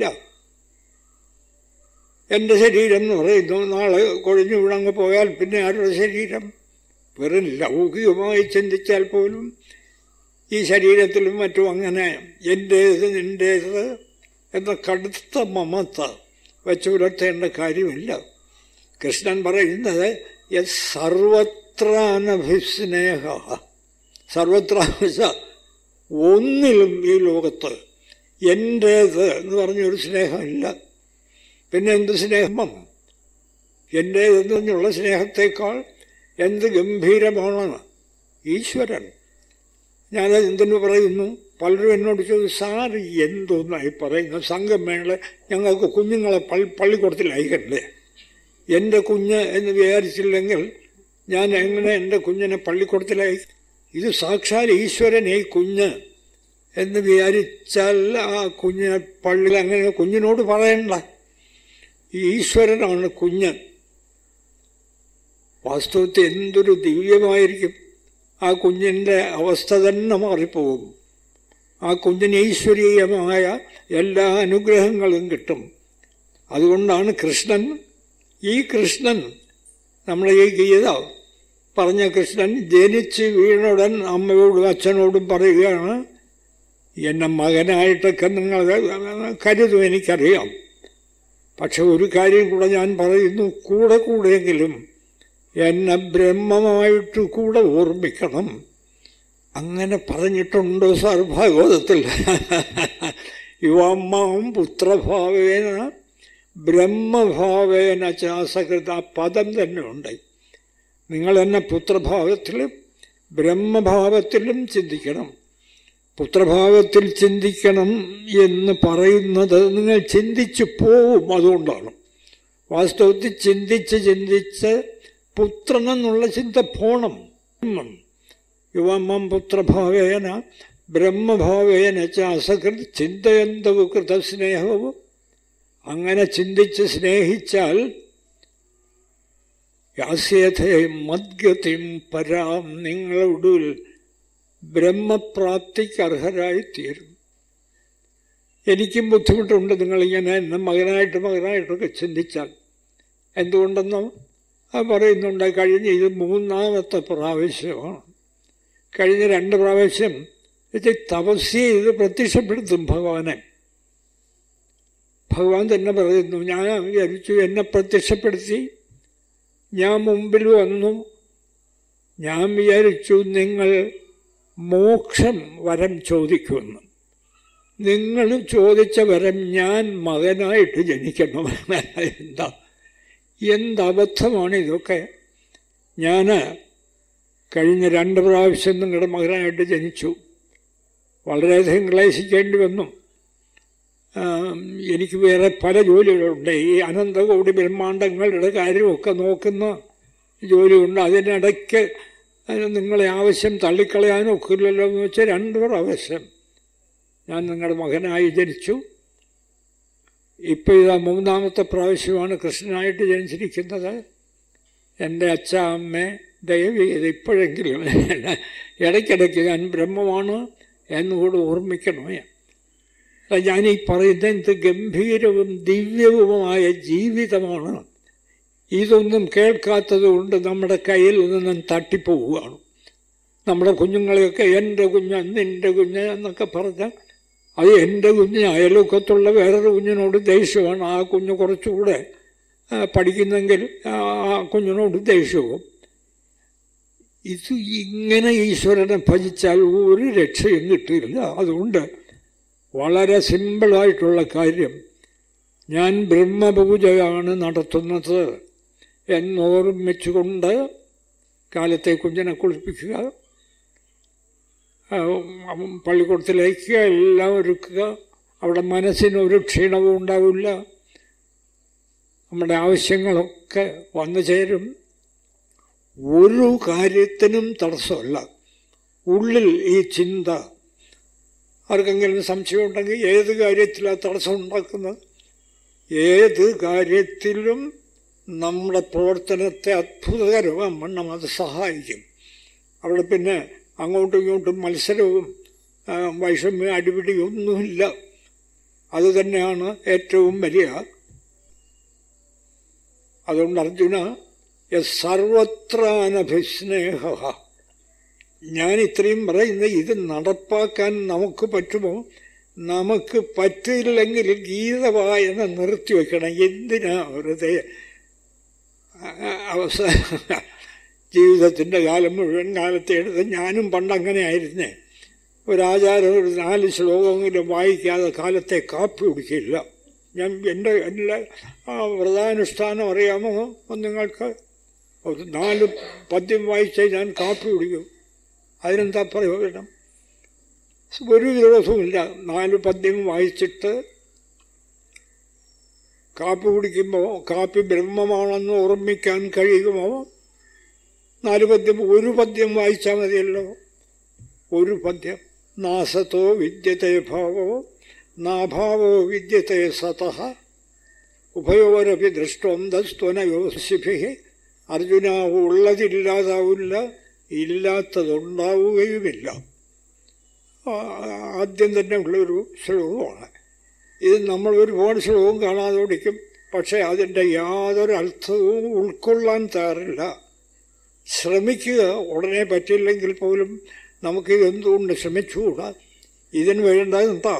എൻ്റെ ശരീരം എന്ന് പറയുന്നു നാളെ കൊഴിഞ്ഞു വീണങ്ങ് പോയാൽ പിന്നെ ആരുടെ ശരീരം വെറും ലൗകികമായി ചിന്തിച്ചാൽ പോലും ഈ ശരീരത്തിലും മറ്റും അങ്ങനെ എൻ്റേത് നിൻ്റേത് എന്ന കടുത്ത മമത്ത വെച്ച് പുലർത്തേണ്ട കാര്യമില്ല കൃഷ്ണൻ പറയുന്നത് സർവത്ര അനഭിസ്നേഹ സർവത്ര ഒന്നിലും ഈ ലോകത്ത് എൻ്റേത് എന്ന് പറഞ്ഞൊരു സ്നേഹമില്ല പിന്നെ എന്ത് സ്നേഹം എൻ്റേതെന്ന് പറഞ്ഞുള്ള സ്നേഹത്തേക്കാൾ എന്ത് ഗംഭീരമാണ് ഈശ്വരൻ ഞാനത് എന്തിനു പറയുന്നു പലരും എന്നോട് ചോദിച്ചു സാർ എന്തോന്നായി പറയുന്നു സംഘമേള ഞങ്ങൾക്ക് കുഞ്ഞുങ്ങളെ പള്ളി പള്ളിക്കൂടത്തിൽ അയക്കണ്ടേ എൻ്റെ കുഞ്ഞ് എന്ന് വിചാരിച്ചില്ലെങ്കിൽ ഞാൻ എങ്ങനെ എൻ്റെ കുഞ്ഞിനെ പള്ളിക്കൂടത്തിലായി ഇത് സാക്ഷാൽ ഈശ്വരൻ ഈ കുഞ്ഞ് എന്ന് വിചാരിച്ചാൽ ആ കുഞ്ഞിനെ പള്ളിയിൽ അങ്ങനെ കുഞ്ഞിനോട് പറയണ്ട ഈശ്വരനാണ് കുഞ്ഞ് വാസ്തവത്തിൽ എന്തൊരു ദിവ്യമായിരിക്കും ആ കുഞ്ഞിൻ്റെ അവസ്ഥ തന്നെ മാറിപ്പോകും ആ കുഞ്ഞിന് ഈശ്വരീയമായ എല്ലാ അനുഗ്രഹങ്ങളും കിട്ടും അതുകൊണ്ടാണ് കൃഷ്ണൻ ഈ കൃഷ്ണൻ നമ്മളെ ഈ ഗീത പറഞ്ഞ കൃഷ്ണൻ ജനിച്ച് വീണുടൻ അമ്മയോടും അച്ഛനോടും പറയുകയാണ് എന്നെ മകനായിട്ടൊക്കെ നിങ്ങൾ കരുതും എനിക്കറിയാം പക്ഷെ ഒരു കാര്യം കൂടെ ഞാൻ പറയുന്നു കൂടെ കൂടെയെങ്കിലും എന്നെ ബ്രഹ്മമായിട്ട് കൂടെ ഓർമ്മിക്കണം അങ്ങനെ പറഞ്ഞിട്ടുണ്ടോ സാർ ഭാഗവതത്തിൽ യുവമ്മാവും പുത്രഭാവേന ബ്രഹ്മഭാവേന ചാസകൃത ആ പദം തന്നെ ഉണ്ട് നിങ്ങൾ എന്നെ പുത്രഭാവത്തിലും ബ്രഹ്മഭാവത്തിലും ചിന്തിക്കണം പുത്രഭാവത്തിൽ ചിന്തിക്കണം എന്ന് പറയുന്നത് നിങ്ങൾ ചിന്തിച്ചു പോവും അതുകൊണ്ടാണ് വാസ്തവത്തിൽ ചിന്തിച്ച് ചിന്തിച്ച് പുത്രനെന്നുള്ള ചിന്ത പോണം യുവമ്മം പുത്രഭാവേന ബ്രഹ്മഭാവേന ച അസകൃത് ചിന്തയന്തവ് കൃതസ്നേഹവും അങ്ങനെ ചിന്തിച്ച് സ്നേഹിച്ചാൽ യാസ്യഥേ മദ്ഗതിം പരാം നിങ്ങളൊടുവിൽ ബ്രഹ്മപ്രാപ്തിക്ക് അർഹരായിത്തീരും എനിക്കും ബുദ്ധിമുട്ടുണ്ട് നിങ്ങളിങ്ങനെ എന്നെ മകനായിട്ട് മകനായിട്ടൊക്കെ ചിന്തിച്ചാൽ എന്തുകൊണ്ടെന്നോ അത് പറയുന്നുണ്ട് കഴിഞ്ഞ ഇത് മൂന്നാമത്തെ പ്രാവശ്യമാണ് കഴിഞ്ഞ രണ്ട് പ്രാവശ്യം ഇത് തപസ്യ ചെയ്ത് പ്രത്യക്ഷപ്പെടുത്തും ഭഗവാനെ ഭഗവാൻ തന്നെ പറയുന്നു ഞാൻ വിചാരിച്ചു എന്നെ പ്രത്യക്ഷപ്പെടുത്തി ഞാൻ മുമ്പിൽ വന്നു ഞാൻ വിചാരിച്ചു നിങ്ങൾ മോക്ഷം വരം ചോദിക്കുമെന്ന് നിങ്ങൾ ചോദിച്ച വരം ഞാൻ മകനായിട്ട് ജനിക്കണം എന്താ എന്തബദ്ധമാണ് ഇതൊക്കെ ഞാൻ കഴിഞ്ഞ രണ്ട് പ്രാവശ്യം നിങ്ങളുടെ മകനായിട്ട് ജനിച്ചു വളരെയധികം ക്ലേശിക്കേണ്ടി വന്നു ആം, എനിക്ക് വേറെ പല ജോലികളുണ്ട് ഈ അനന്തകോടി ബ്രഹ്മാണ്ടങ്ങളുടെ കാര്യമൊക്കെ നോക്കുന്ന ജോലിയുണ്ട് അതിനിടയ്ക്ക് അതിന് നിങ്ങളെ ആവശ്യം തള്ളിക്കളയാനൊക്കില്ലല്ലോ എന്ന് വെച്ചാൽ രണ്ടു പ്രാവശ്യം ഞാൻ നിങ്ങളുടെ മകനായി ജനിച്ചു ഇപ്പോൾ ഇതാ മൂന്നാമത്തെ പ്രാവശ്യമാണ് കൃഷ്ണനായിട്ട് ജനിച്ചിരിക്കുന്നത് എൻ്റെ അച്ഛ അമ്മ ദയവ് ചെയ്ത് ഇപ്പോഴെങ്കിലും ഇടയ്ക്കിടയ്ക്ക് ഞാൻ ബ്രഹ്മമാണ് എന്നുകൂടെ ഓർമ്മിക്കണമേ അല്ല ഞാനീ പറയുന്ന എന്ത് ഗംഭീരവും ദിവ്യവുമായ ജീവിതമാണ് ഇതൊന്നും കേൾക്കാത്തത് കൊണ്ട് നമ്മുടെ കയ്യിൽ നിന്നും തട്ടിപ്പോവുകയാണ് നമ്മുടെ കുഞ്ഞുങ്ങളെയൊക്കെ എൻ്റെ കുഞ്ഞ് നിൻ്റെ കുഞ്ഞ് എന്നൊക്കെ പറഞ്ഞാൽ അത് എൻ്റെ കുഞ്ഞ് അയൽവക്കത്തുള്ള വേറൊരു കുഞ്ഞിനോട് ദേഷ്യമാണ് ആ കുഞ്ഞ് കുറച്ചുകൂടെ ആ, പഠിക്കുന്നെങ്കിൽ ആ ആ കുഞ്ഞിനോട് ദേഷ്യവും ഇത് ഇങ്ങനെ ഈശ്വരനെ ഭജിച്ചാൽ ഒരു രക്ഷയും കിട്ടില്ല അതുകൊണ്ട് വളരെ സിമ്പിളായിട്ടുള്ള കാര്യം ഞാൻ ബ്രഹ്മപൂജയാണ് നടത്തുന്നത് എന്നോർമ്മിച്ചുകൊണ്ട് കാലത്തെ കുഞ്ഞിനെ കുളിപ്പിക്കുക ആ, ഉം, പള്ളിക്കൂടത്തിലേക്ക് എല്ലാം ഒരുക്കുക അവിടെ മനസ്സിന് ഒരു ക്ഷീണവും ഉണ്ടാവില്ല നമ്മുടെ ആവശ്യങ്ങളൊക്കെ വന്നു ചേരും ഒരു കാര്യത്തിനും തടസ്സമല്ല ഉള്ളിൽ ഈ ചിന്ത ആർക്കെങ്കിലും സംശയമുണ്ടെങ്കിൽ ഏത് കാര്യത്തിലാണ് തടസ്സം ഉണ്ടാക്കുന്നത് ഏത് കാര്യത്തിലും നമ്മുടെ പ്രവർത്തനത്തെ അത്ഭുതകരമാവണ്ണം അത് സഹായിക്കും അവിടെ പിന്നെ അങ്ങോട്ടും ഇങ്ങോട്ടും മത്സരവും ആ, വൈഷമ്യം അടിപിടിയും ഒന്നുമില്ല അത് തന്നെയാണ് ഏറ്റവും വലിയ അതുകൊണ്ട് അർജുന യസ് സർവത്ര അനഭിസ്നേഹ ഞാൻ ഇത്രയും പറയുന്ന ഇത് നടപ്പാക്കാൻ നമുക്ക് പറ്റുമോ നമുക്ക് പറ്റില്ലെങ്കിൽ ഗീതവായന നിർത്തിവെക്കണം എന്തിനാ വെറുതെ അവസാന ജീവിതത്തിൻ്റെ കാലം മുഴുവൻ കാലത്തെ എടുത്ത് ഞാനും പണ്ട് അങ്ങനെ ആയിരുന്നേ ഒരാചാരം ഒരു നാല് ശ്ലോകമെങ്കിലും വായിക്കാതെ കാലത്തെ കാപ്പി കുടിക്കില്ല ഞാൻ എൻ്റെ എല്ലാ ആ വ്രതാനുഷ്ഠാനം അറിയാമോ നിങ്ങൾക്ക് ഒരു നാല് പദ്യം വായിച്ചാൽ ഞാൻ കാപ്പി കുടിക്കും അതിനെന്താ പ്രയോജനം ഒരു വിരോധവുമില്ല നാല് പദ്യം വായിച്ചിട്ട് കാപ്പി കുടിക്കുമ്പോൾ കാപ്പി ബ്രഹ്മമാണെന്ന് ഓർമ്മിക്കാൻ കഴിയുമോ നാല് പദ്യം ഒരു പദ്യം വായിച്ചാൽ മതിയല്ലോ ഒരു പദ്യം നാസത്തോ വിദ്യത്തെ ഭാവോ നാഭാവോ വിദ്യത്തെ സതഃ ഉഭയോരപി ദൃഷ്ടോന്തസ്ത്വനയോശിഭി അർജുന ഉള്ളതില്ലാതാവില്ല ഇല്ലാത്തതുണ്ടാവുകയുമില്ല ആ, ആദ്യം തന്നെ ഉള്ളൊരു ശ്ലോകമാണ് ഇത് നമ്മൾ ഒരുപാട് ശ്ലോകം കാണാതെ ഓടിക്കും പക്ഷേ അതിൻ്റെ യാതൊരു അർത്ഥവും ഉൾക്കൊള്ളാൻ തയ്യാറില്ല ശ്രമിക്കുക ഉടനെ പറ്റില്ലെങ്കിൽ പോലും നമുക്ക് എന്തുകൊണ്ട് ശ്രമിച്ചുകൂടാ ഇതിന് വേണ്ടത് എന്താ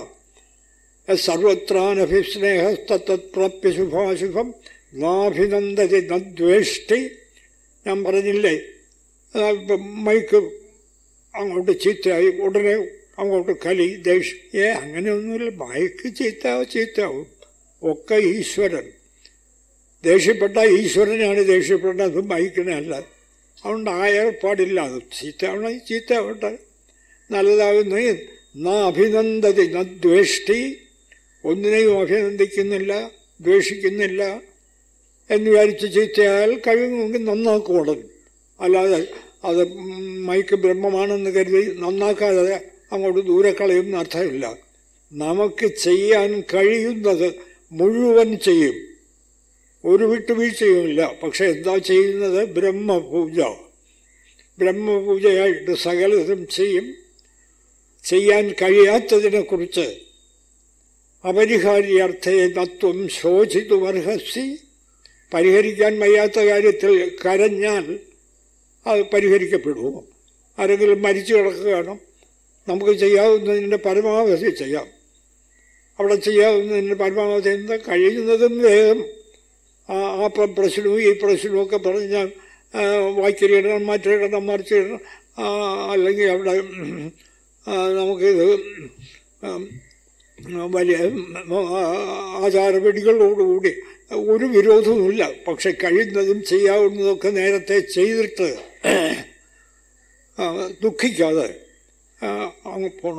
സർവത്രാനഭിസ്നേഹസ്തത്പ്രാപ്യ ശുഭാശുഭം നാഭിനന്ദതി നദ്വേഷ്ടി ഞാൻ പറഞ്ഞില്ലേ ആ, ഇപ്പം മൈക്ക് അങ്ങോട്ട് ചീത്തയായി ഉടനെ അങ്ങോട്ട് കലി ദേഷ്യം ഏ അങ്ങനെയൊന്നുമില്ല മൈക്ക് ചീത്തയാവും ചീത്തയാവും ഒക്കെ ഈശ്വരൻ ദേഷ്യപ്പെട്ട ഈശ്വരനാണ് ദേഷ്യപ്പെട്ടത് മൈക്കിനെ അല്ല അതുകൊണ്ട് ആ ഏർപ്പാടില്ല അത് ചീത്തയാവണമെങ്കിൽ ചീത്തയാവട്ടെ നല്ലതാവുന്ന ന അഭിനന്ദതി ന ദ്വേഷ്ടി ഒന്നിനെയും അഭിനന്ദിക്കുന്നില്ല ദ്വേഷിക്കുന്നില്ല എന്ന് വിചാരിച്ച് ചീത്തയായാൽ കഴിയുമെങ്കിൽ നന്നാക്കോടും അല്ലാതെ അത് മൈക്ക് ബ്രഹ്മമാണെന്ന് കരുതി നന്നാക്കാതെ അങ്ങോട്ട് ദൂരെ കളയുന്ന അർത്ഥമില്ല നമുക്ക് ചെയ്യാൻ കഴിയുന്നത് മുഴുവൻ ചെയ്യും ഒരു വിട്ടുവീഴ്ചയുമില്ല പക്ഷെ എന്താ ചെയ്യുന്നത് ബ്രഹ്മപൂജ ബ്രഹ്മപൂജയായിട്ട് സകലതും ചെയ്യും ചെയ്യാൻ കഴിയാത്തതിനെക്കുറിച്ച് അപരിഹാര്യാർത്ഥേ തത്വം ശോചിതുമർഹസി പരിഹരിക്കാൻ വയ്യാത്ത കാര്യത്തിൽ കരഞ്ഞാൽ അത് പരിഹരിക്കപ്പെടുമോ ആരെങ്കിലും മരിച്ചു കിടക്കുകയാണ് നമുക്ക് ചെയ്യാവുന്നതിൻ്റെ പരമാവധി ചെയ്യാം അവിടെ ചെയ്യാവുന്നതിൻ്റെ പരമാവധി എന്താ കഴിയുന്നതും വേഗം ആ ആ പ്ര- പ്രശ്നവും ഈ പ്രശ്നവും ഒക്കെ പറഞ്ഞാൽ വായിക്കരിയിടണം മാറ്റിയിടണം മറിച്ചിടണം ആ, അല്ലെങ്കിൽ അവിടെ ഉം, ആ, നമുക്കിത് ഉം, വലിയ ആ, ആചാരവെടികളോടുകൂടി ഒരു വിരോധവുമില്ല പക്ഷെ കഴിയുന്നതും ചെയ്യാവുന്നതൊക്കെ നേരത്തെ ചെയ്തിട്ട് ആ, ദുഃഖിക്കാതെ ആ, അങ്ങ് പോകണം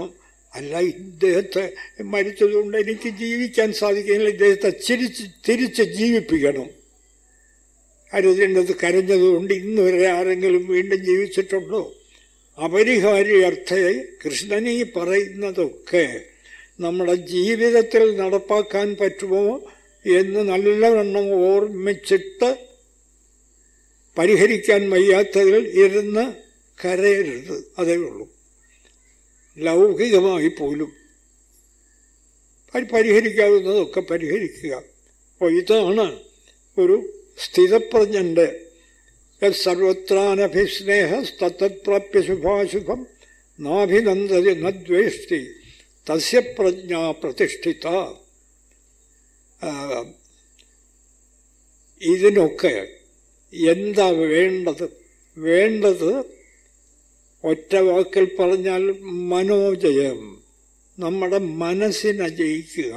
അല്ല ഇദ്ദേഹത്തെ മരിച്ചതുകൊണ്ട് എനിക്ക് ജീവിക്കാൻ സാധിക്കുന്നില്ല ഇദ്ദേഹത്തെ തിരിച്ച് തിരിച്ച് ജീവിപ്പിക്കണം അരുതേണ്ടത് കരഞ്ഞതുകൊണ്ട് ഇന്ന് വരെ ആരെങ്കിലും വീണ്ടും ജീവിച്ചിട്ടുണ്ടോ അപരിഹാര്യ കൃഷ്ണൻ ഈ പറയുന്നതൊക്കെ നമ്മുടെ ജീവിതത്തിൽ നടപ്പാക്കാൻ പറ്റുമോ എന്ന് നല്ലവണ്ണം ഓർമ്മിച്ചിട്ട് പരിഹരിക്കാൻ വയ്യാത്തതിൽ ഇരുന്ന് കരയരുത് അതേ ഉള്ളൂ ലൗകികമായി പോലും പരിഹരിക്കാവുന്നതൊക്കെ പരിഹരിക്കുക അപ്പോൾ ഇതാണ് ഒരു സ്ഥിതപ്രജ്ഞൻ്റെ സർവത്രാനഭിസ്നേഹ തത്തത്പ്രാപ്യ ശുഭാശുഭം നാഭിനന്ദതി നദ്വേഷ്ടി തസ്യ പ്രജ്ഞ പ്രതിഷ്ഠിത ഇതിനൊക്കെ എന്താ വേണ്ടത് വേണ്ടത് ഒറ്റ വാക്കിൽ പറഞ്ഞാൽ മനോജയം നമ്മുടെ മനസ്സിനെ ജയിക്കുക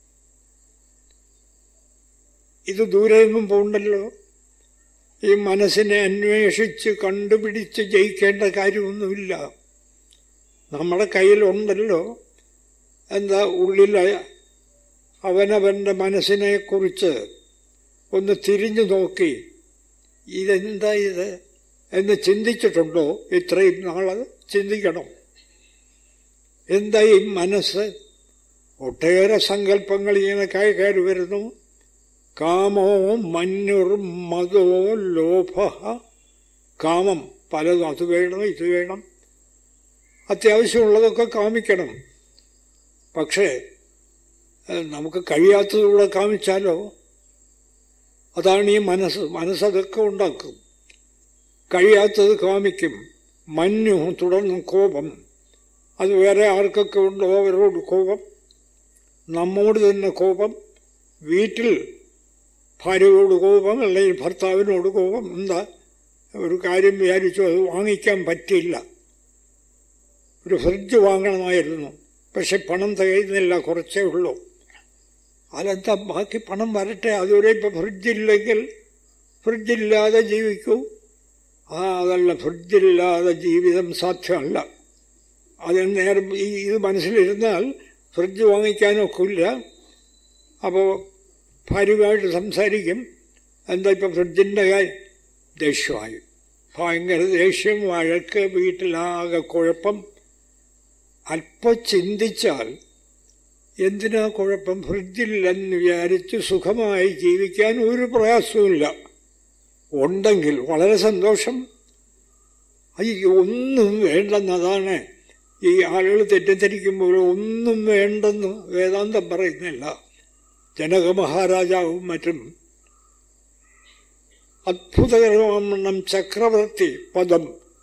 ഇത് ദൂരെ നിന്നും പോകണ്ടല്ലോ ഈ മനസ്സിനെ അന്വേഷിച്ച് കണ്ടുപിടിച്ച് ജയിക്കേണ്ട കാര്യമൊന്നുമില്ല നമ്മുടെ കയ്യിലുണ്ടല്ലോ എന്താ ഉള്ളിൽ അവനവൻ്റെ മനസ്സിനെക്കുറിച്ച് ഒന്ന് തിരിഞ്ഞു നോക്കി ഇതെന്താ ഇത് എന്ന് ചിന്തിച്ചിട്ടുണ്ടോ ഇത്രയും നാൾ ചിന്തിക്കണം എന്താ ഈ മനസ്സ് ഒട്ടേറെ സങ്കല്പങ്ങൾ ഇങ്ങനെ കയറി വരുന്നു കാമോ മഞ്ഞുർ മതോ ലോഭ കാമം പലതും അത് വേണം ഇത് വേണം അത്യാവശ്യമുള്ളതൊക്കെ കാമിക്കണം പക്ഷേ നമുക്ക് കഴിയാത്തതുകൂടെ കാമിച്ചാലോ അതാണ് ഈ മനസ്സ് മനസ്സതൊക്കെ ഉണ്ടാക്കും കഴിയാത്തത് കാമിക്കും മഞ്ഞു തുടർന്ന് കോപം അത് വേറെ ആർക്കൊക്കെ ഉണ്ടോ അവരോട് കോപം നമ്മോട് തന്നെ കോപം വീട്ടിൽ ഭാര്യയോട് കോപം അല്ലെങ്കിൽ ഭർത്താവിനോട് കോപം എന്താ ഒരു കാര്യം വിചാരിച്ചു അത് വാങ്ങിക്കാൻ പറ്റില്ല ഒരു ഫ്രിഡ്ജ് വാങ്ങണമായിരുന്നു പക്ഷെ പണം തികയുന്നില്ല കുറച്ചേ ഉള്ളൂ അതെന്താ ബാക്കി പണം വരട്ടെ അതുവരെ ഇപ്പം ഫ്രിഡ്ജില്ലെങ്കിൽ ഫ്രിഡ്ജില്ലാതെ ജീവിക്കൂ ആ അതല്ല ഫ്രിഡ്ജില്ലാതെ ജീവിതം സാധ്യമല്ല അതിന് നേരം ഈ ഇത് മനസ്സിലിരുന്നാൽ ഫ്രിഡ്ജ് വാങ്ങിക്കാനൊക്കില്ല അപ്പോൾ ഭാര്യയുമായിട്ട് സംസാരിക്കും എന്താ ഇപ്പം ഫ്രിഡ്ജിൻ്റെ കാര്യം ദേഷ്യമായി ഭയങ്കര ദേഷ്യം വഴക്ക് വീട്ടിലാകെ കുഴപ്പം അല്പം ചിന്തിച്ചാൽ എന്തിനാ കുഴപ്പം ഫ്രിഡ്ജില്ലെന്ന് വിചാരിച്ച് സുഖമായി ജീവിക്കാൻ ഒരു പ്രയാസവുമില്ല ഉണ്ടെങ്കിൽ വളരെ സന്തോഷം അയ്യോ ഒന്നും വേണ്ടെന്നതാണ് ഈ ആളുകൾ തെറ്റിദ്ധരിക്കുമ്പോൾ ഒന്നും വേണ്ടെന്ന് വേദാന്തം പറയുന്നില്ല ജനക മഹാരാജാവും മറ്റും അത്ഭുതകരമാവണ്ണം ചക്രവർത്തി പദം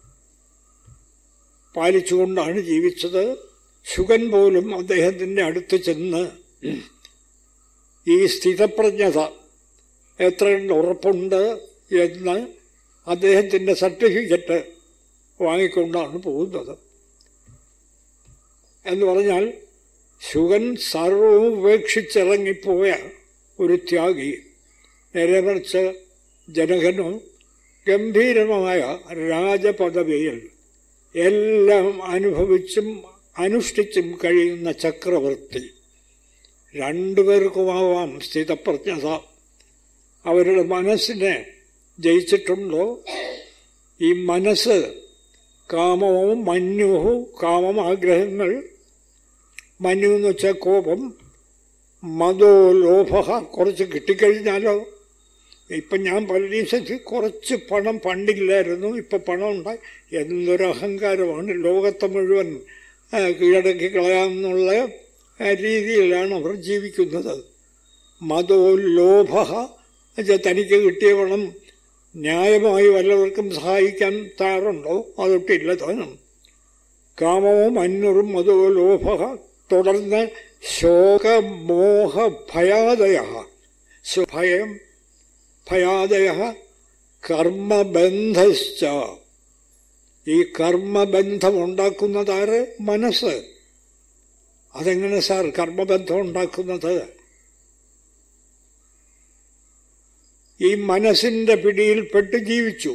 പാലിച്ചുകൊണ്ടാണ് ജീവിച്ചത് ശുഗൻ പോലും അദ്ദേഹത്തിൻ്റെ അടുത്ത് ചെന്ന് ഈ സ്ഥിതപ്രജ്ഞത എത്ര ഉറപ്പുണ്ട് എന്ന് അദ്ദേഹത്തിൻ്റെ സർട്ടിഫിക്കറ്റ് വാങ്ങിക്കൊണ്ടാണ് പോകുന്നത് എന്ന് പറഞ്ഞാൽ ശുഗൻ സർവവും ഉപേക്ഷിച്ചിറങ്ങിപ്പോയ ഒരു ത്യാഗി നേരെ മറിച്ച് ജനകനും ഗംഭീരമായ രാജപദവിയിൽ എല്ലാം അനുഭവിച്ചും അനുഷ്ഠിച്ചും കഴിയുന്ന ചക്രവർത്തി രണ്ടുപേർക്കുമാവാം സ്ഥിതപ്രജ്ഞത അവരുടെ മനസ്സിനെ ജയിച്ചിട്ടുണ്ടോ ഈ മനസ്സ് കാമവും മഞ്ഞുവും കാമം ആഗ്രഹങ്ങൾ മഞ്ഞു എന്ന് വെച്ചാൽ കോപം മതോ ലോഭ കുറച്ച് കിട്ടിക്കഴിഞ്ഞാലോ ഇപ്പം ഞാൻ പലരീസത്തിൽ കുറച്ച് പണം പണ്ടില്ലായിരുന്നു ഇപ്പം പണം ഉണ്ടായി എന്തൊരു അഹങ്കാരമാണ് ലോകത്തെ മുഴുവൻ കീഴടക്കി കളയാമെന്നുള്ള രീതിയിലാണ് അവർ ജീവിക്കുന്നത് മതോ ലോഭ തനിക്ക് കിട്ടിയ പണം ന്യായമായി വല്ലവർക്കും സഹായിക്കാൻ തയ്യാറുണ്ടോ അതൊട്ടില്ല താനും കാമവും അന്വറും മതോ ലോഭ തുടർന്ന് ശോകമോഹ ഭയാദയ ഭയം ഭയാദയ കർമ്മബന്ധശ്ച ഈ കർമ്മബന്ധം ഉണ്ടാക്കുന്നതാര് മനസ്സ് അതെങ്ങനെ സാർ കർമ്മബന്ധം ഉണ്ടാക്കുന്നത് ഈ മനസ്സിൻ്റെ പിടിയിൽപ്പെട്ട് ജീവിച്ചു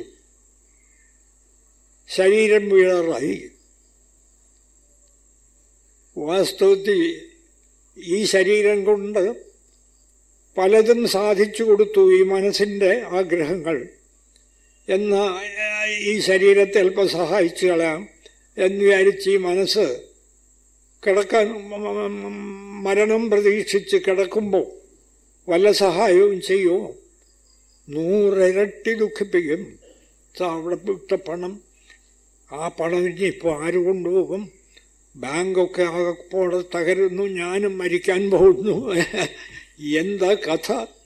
ശരീരം വീഴാറായി വാസ്തവത്തിൽ ഈ ശരീരം കൊണ്ട് പലതും സാധിച്ചു കൊടുത്തു ഈ മനസ്സിൻ്റെ ആഗ്രഹങ്ങൾ എന്ന ഈ ശരീരത്തെ അല്പം സഹായിച്ചു കളയാം എന്ന് വിചാരിച്ച് ഈ മനസ്സ് കിടക്കാൻ മരണം പ്രതീക്ഷിച്ച് കിടക്കുമ്പോൾ വല്ല സഹായവും ചെയ്യുമോ നൂറിരട്ടി ദുഃഖിപ്പിക്കും അവിടെ വിട്ട പണം ആ പണം ഇനി ഇപ്പോൾ ആര് കൊണ്ടുപോകും ബാങ്കൊക്കെ ആകപ്പോടെ തകരുന്നു ഞാനും മരിക്കാൻ പോകുന്നു എന്താ കഥ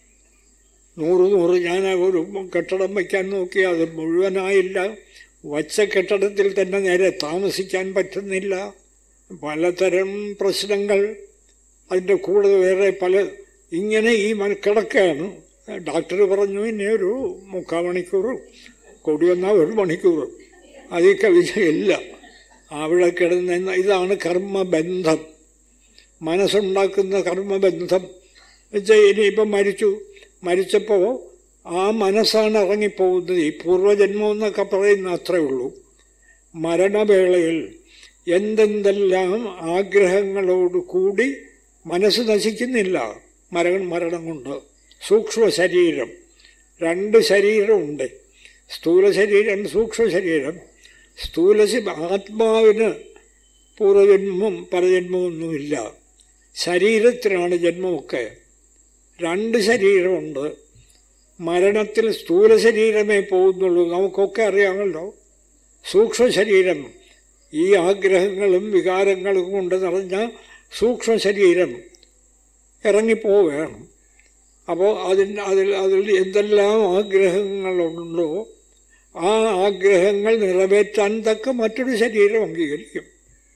നൂറ് നൂറ് ഞാൻ ഒരു കെട്ടിടം വയ്ക്കാൻ നോക്കി അത് മുഴുവനായില്ല വച്ച കെട്ടിടത്തിൽ തന്നെ നേരെ താമസിക്കാൻ പറ്റുന്നില്ല പലതരം പ്രശ്നങ്ങൾ അതിൻ്റെ കൂടെ വേറെ പല ഇങ്ങനെ ഈ കിടക്കുകയാണ് ഡോക്ടർ പറഞ്ഞു ഇനി ഒരു മുക്കാൽ മണിക്കൂർ കൂടി വന്നാൽ ഒരു മണിക്കൂർ അതിൽ കവിതയില്ല അവിടെ കിടന്ന ഇതാണ് കർമ്മബന്ധം മനസ്സുണ്ടാക്കുന്ന കർമ്മബന്ധം വെച്ചാൽ ഇനിയിപ്പം മരിച്ചു മരിച്ചപ്പോൾ ആ മനസ്സാണ് ഇറങ്ങിപ്പോകുന്നത് ഈ പൂർവ്വജന്മം എന്നൊക്കെ പറയുന്ന അത്രേ ഉള്ളൂ മരണവേളയിൽ എന്തെന്തെല്ലാം ആഗ്രഹങ്ങളോട് കൂടി മനസ്സ് നശിക്കുന്നില്ല മരണം മരണം കൊണ്ട് സൂക്ഷ്മ ശരീരം രണ്ട് ശരീരമുണ്ട് സ്ഥൂല ശരീരം സൂക്ഷ്മ ശരീരം സ്ഥൂല ആത്മാവിന് പൂർവ്വജന്മവും പരജന്മമൊന്നുമില്ല ശരീരത്തിനാണ് ജന്മമൊക്കെ രണ്ട് ശരീരമുണ്ട് മരണത്തിൽ സ്ഥൂല ശരീരമേ പോകുന്നുള്ളൂ നമുക്കൊക്കെ അറിയാമല്ലോ സൂക്ഷ്മ ശരീരം ഈ ആഗ്രഹങ്ങളും വികാരങ്ങളും കൊണ്ട് നിറഞ്ഞ സൂക്ഷ്മ ശരീരം ഇറങ്ങിപ്പോവുകയാണ് അപ്പോൾ അതിന് അതിൽ അതിൽ എന്തെല്ലാം ആഗ്രഹങ്ങളുണ്ടോ ആ ആഗ്രഹങ്ങൾ നിറവേറ്റാൻ തക്ക മറ്റൊരു ശരീരം അംഗീകരിക്കും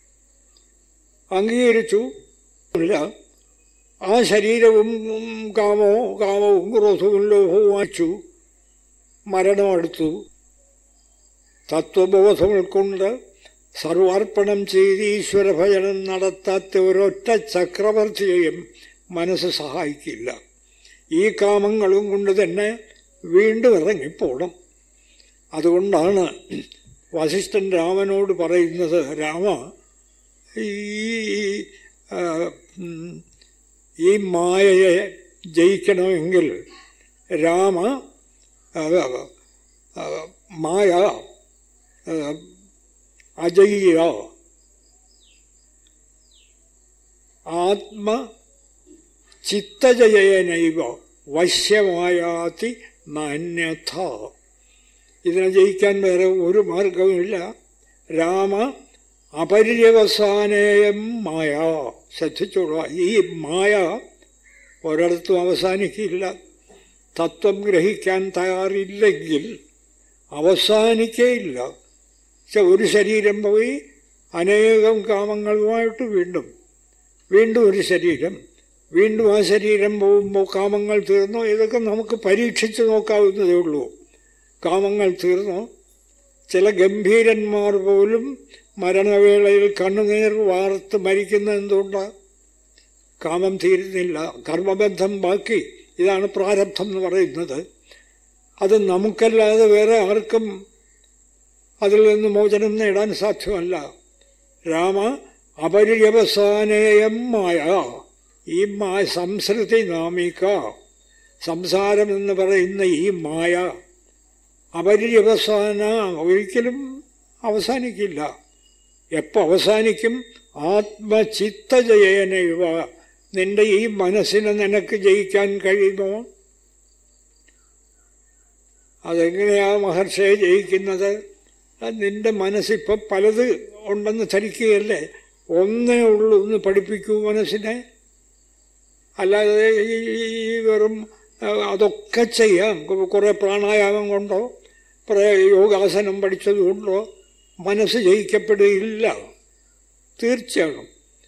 അംഗീകരിച്ചു ഇല്ല ആ ശരീരവും കാമോ കാമവും ക്രോധവും ലോഹവും വായിച്ചു മരണം അടുത്തു തത്വബോധം ഉൾക്കൊണ്ട് സർവാർപ്പണം ചെയ്ത് ഈശ്വരഭജനം നടത്താത്ത ഒരൊറ്റ ചക്രവർത്തിയെയും മനസ്സ് സഹായിക്കില്ല ഈ കാമങ്ങളും കൊണ്ട് തന്നെ വീണ്ടും ഇറങ്ങിപ്പോണം അതുകൊണ്ടാണ് വസിഷ്ഠൻ രാമനോട് പറയുന്നത് രാമ ഈ ഈ മായയെ ജയിക്കണമെങ്കിൽ രാമ മായ അജയ്യ ആത്മ ചിത്തജയനൈവ വശ്യമായാതി നാന്യഥ ഇതിനെ ജയിക്കാൻ വേറെ ഒരു മാർഗവുമില്ല രാമ അപര്യവസാനേയം മായ ശ്രദ്ധിച്ചോളുക ഈ മായ ഒരിടത്തും അവസാനിക്കില്ല തത്വം ഗ്രഹിക്കാൻ തയ്യാറില്ലെങ്കിൽ അവസാനിക്കേയില്ല പക്ഷെ ഒരു ശരീരം പോയി അനേകം കാമങ്ങളുമായിട്ട് വീണ്ടും വീണ്ടും ഒരു ശരീരം വീണ്ടും ആ ശരീരം പോകുമ്പോൾ കാമങ്ങൾ തീർന്നു ഇതൊക്കെ നമുക്ക് പരീക്ഷിച്ച് നോക്കാവുന്നതേ ഉള്ളൂ കാമങ്ങൾ തീർന്നു ചില ഗംഭീരന്മാർ പോലും മരണവേളയിൽ കണ്ണുനീർ വാർത്ത് മരിക്കുന്ന എന്തുകൊണ്ടാണ് കാമം തീരുന്നില്ല കർമ്മബന്ധം ബാക്കി ഇതാണ് പ്രാരബ്ധം എന്ന് പറയുന്നത് അത് നമുക്കല്ലാതെ വേറെ ആർക്കും അതിൽ നിന്ന് മോചനം നേടാൻ സാധ്യമല്ല രാമ അപര്യവസാനേയം മായ ഈ മായ സംസ്കൃതി നാമിക സംസാരം എന്ന് പറയുന്ന ഈ മായ അപര്യവസാന ഒരിക്കലും അവസാനിക്കില്ല എപ്പോൾ അവസാനിക്കും ആത്മചിത്തജയനയുവ നിന്റെ ഈ മനസ്സിനെ നിനക്ക് ജയിക്കാൻ കഴിയുമോ അതെങ്ങനെയാ മഹർഷിയെ ജയിക്കുന്നത് നിന്റെ മനസ്സിപ്പോൾ പലത് ഉണ്ടെന്ന് ധരിക്കുകയല്ലേ ഒന്നേ ഉള്ളൂ എന്ന് പഠിപ്പിക്കൂ മനസ്സിനെ അല്ലാതെ ഈ വെറും അതൊക്കെ ചെയ്യാം കുറേ പ്രാണായാമം കൊണ്ടോ കുറേ യോഗാസനം പഠിച്ചതുകൊണ്ടോ മനസ്സ് ജയിക്കപ്പെടുകയില്ല തീർച്ചയാണ്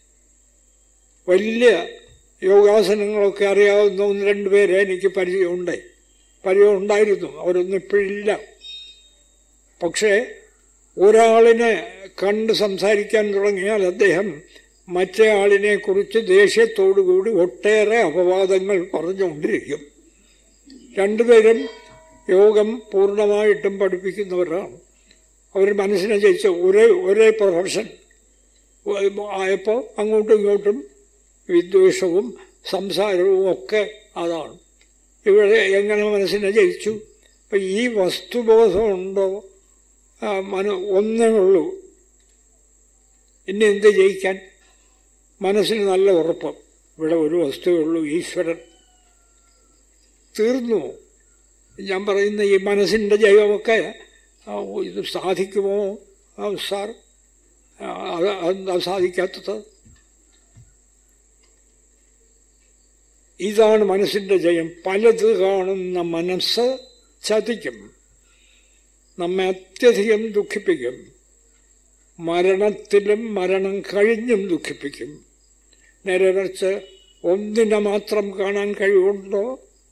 വലിയ യോഗാസനങ്ങളൊക്കെ അറിയാവുന്ന ഒന്ന് രണ്ട് പേരെ എനിക്ക് പരിചയമുണ്ട് പരിചയം ഉണ്ടായിരുന്നു അവരൊന്നും ഇപ്പോഴില്ല പക്ഷേ ഒരാളിനെ കണ്ട് സംസാരിക്കാൻ തുടങ്ങിയാൽ അദ്ദേഹം മറ്റേ ആളിനെ കുറിച്ച് ദേഷ്യത്തോടുകൂടി ഒട്ടേറെ അപവാദങ്ങൾ പറഞ്ഞുകൊണ്ടിരിക്കും രണ്ടുപേരും യോഗം പൂർണ്ണമായിട്ടും പഠിപ്പിക്കുന്നവരാണ് അവർ മനസ്സിനെ ജയിച്ച ഒരേ ഒരേ പ്രൊഫഷൻ ആയപ്പോൾ അങ്ങോട്ടും ഇങ്ങോട്ടും വിദ്വേഷവും സംസാരവും ഒക്കെ അതാണ് ഇവിടെ എങ്ങനെ മനസ്സിനെ ജയിച്ചു അപ്പം ഈ വസ്തുബോധമുണ്ടോ ആ, മന ഒന്നേ ഉള്ളൂ ഇനി എന്ത് ജയിക്കാൻ മനസ്സിന് നല്ല ഉറപ്പ് ഇവിടെ ഒരു വസ്തുവേ ഉള്ളൂ ഈശ്വരൻ തീർന്നു ഞാൻ പറയുന്ന ഈ മനസ്സിൻ്റെ ജയമൊക്കെ ആ, ഇത് സാധിക്കുമോ ആ, സാർ ആ, അത് അതെന്താ സാധിക്കാത്തത് ഇതാണ് മനസ്സിൻ്റെ ജയം പലത് കാണുന്ന മനസ്സ് ചതിക്കും നമ്മെ അത്യധികം ദുഃഖിപ്പിക്കും മരണത്തിലും മരണം കഴിഞ്ഞും ദുഃഖിപ്പിക്കും നേരെ മറിച്ച് ഒന്നിനെ മാത്രം കാണാൻ കഴിവുണ്ടോ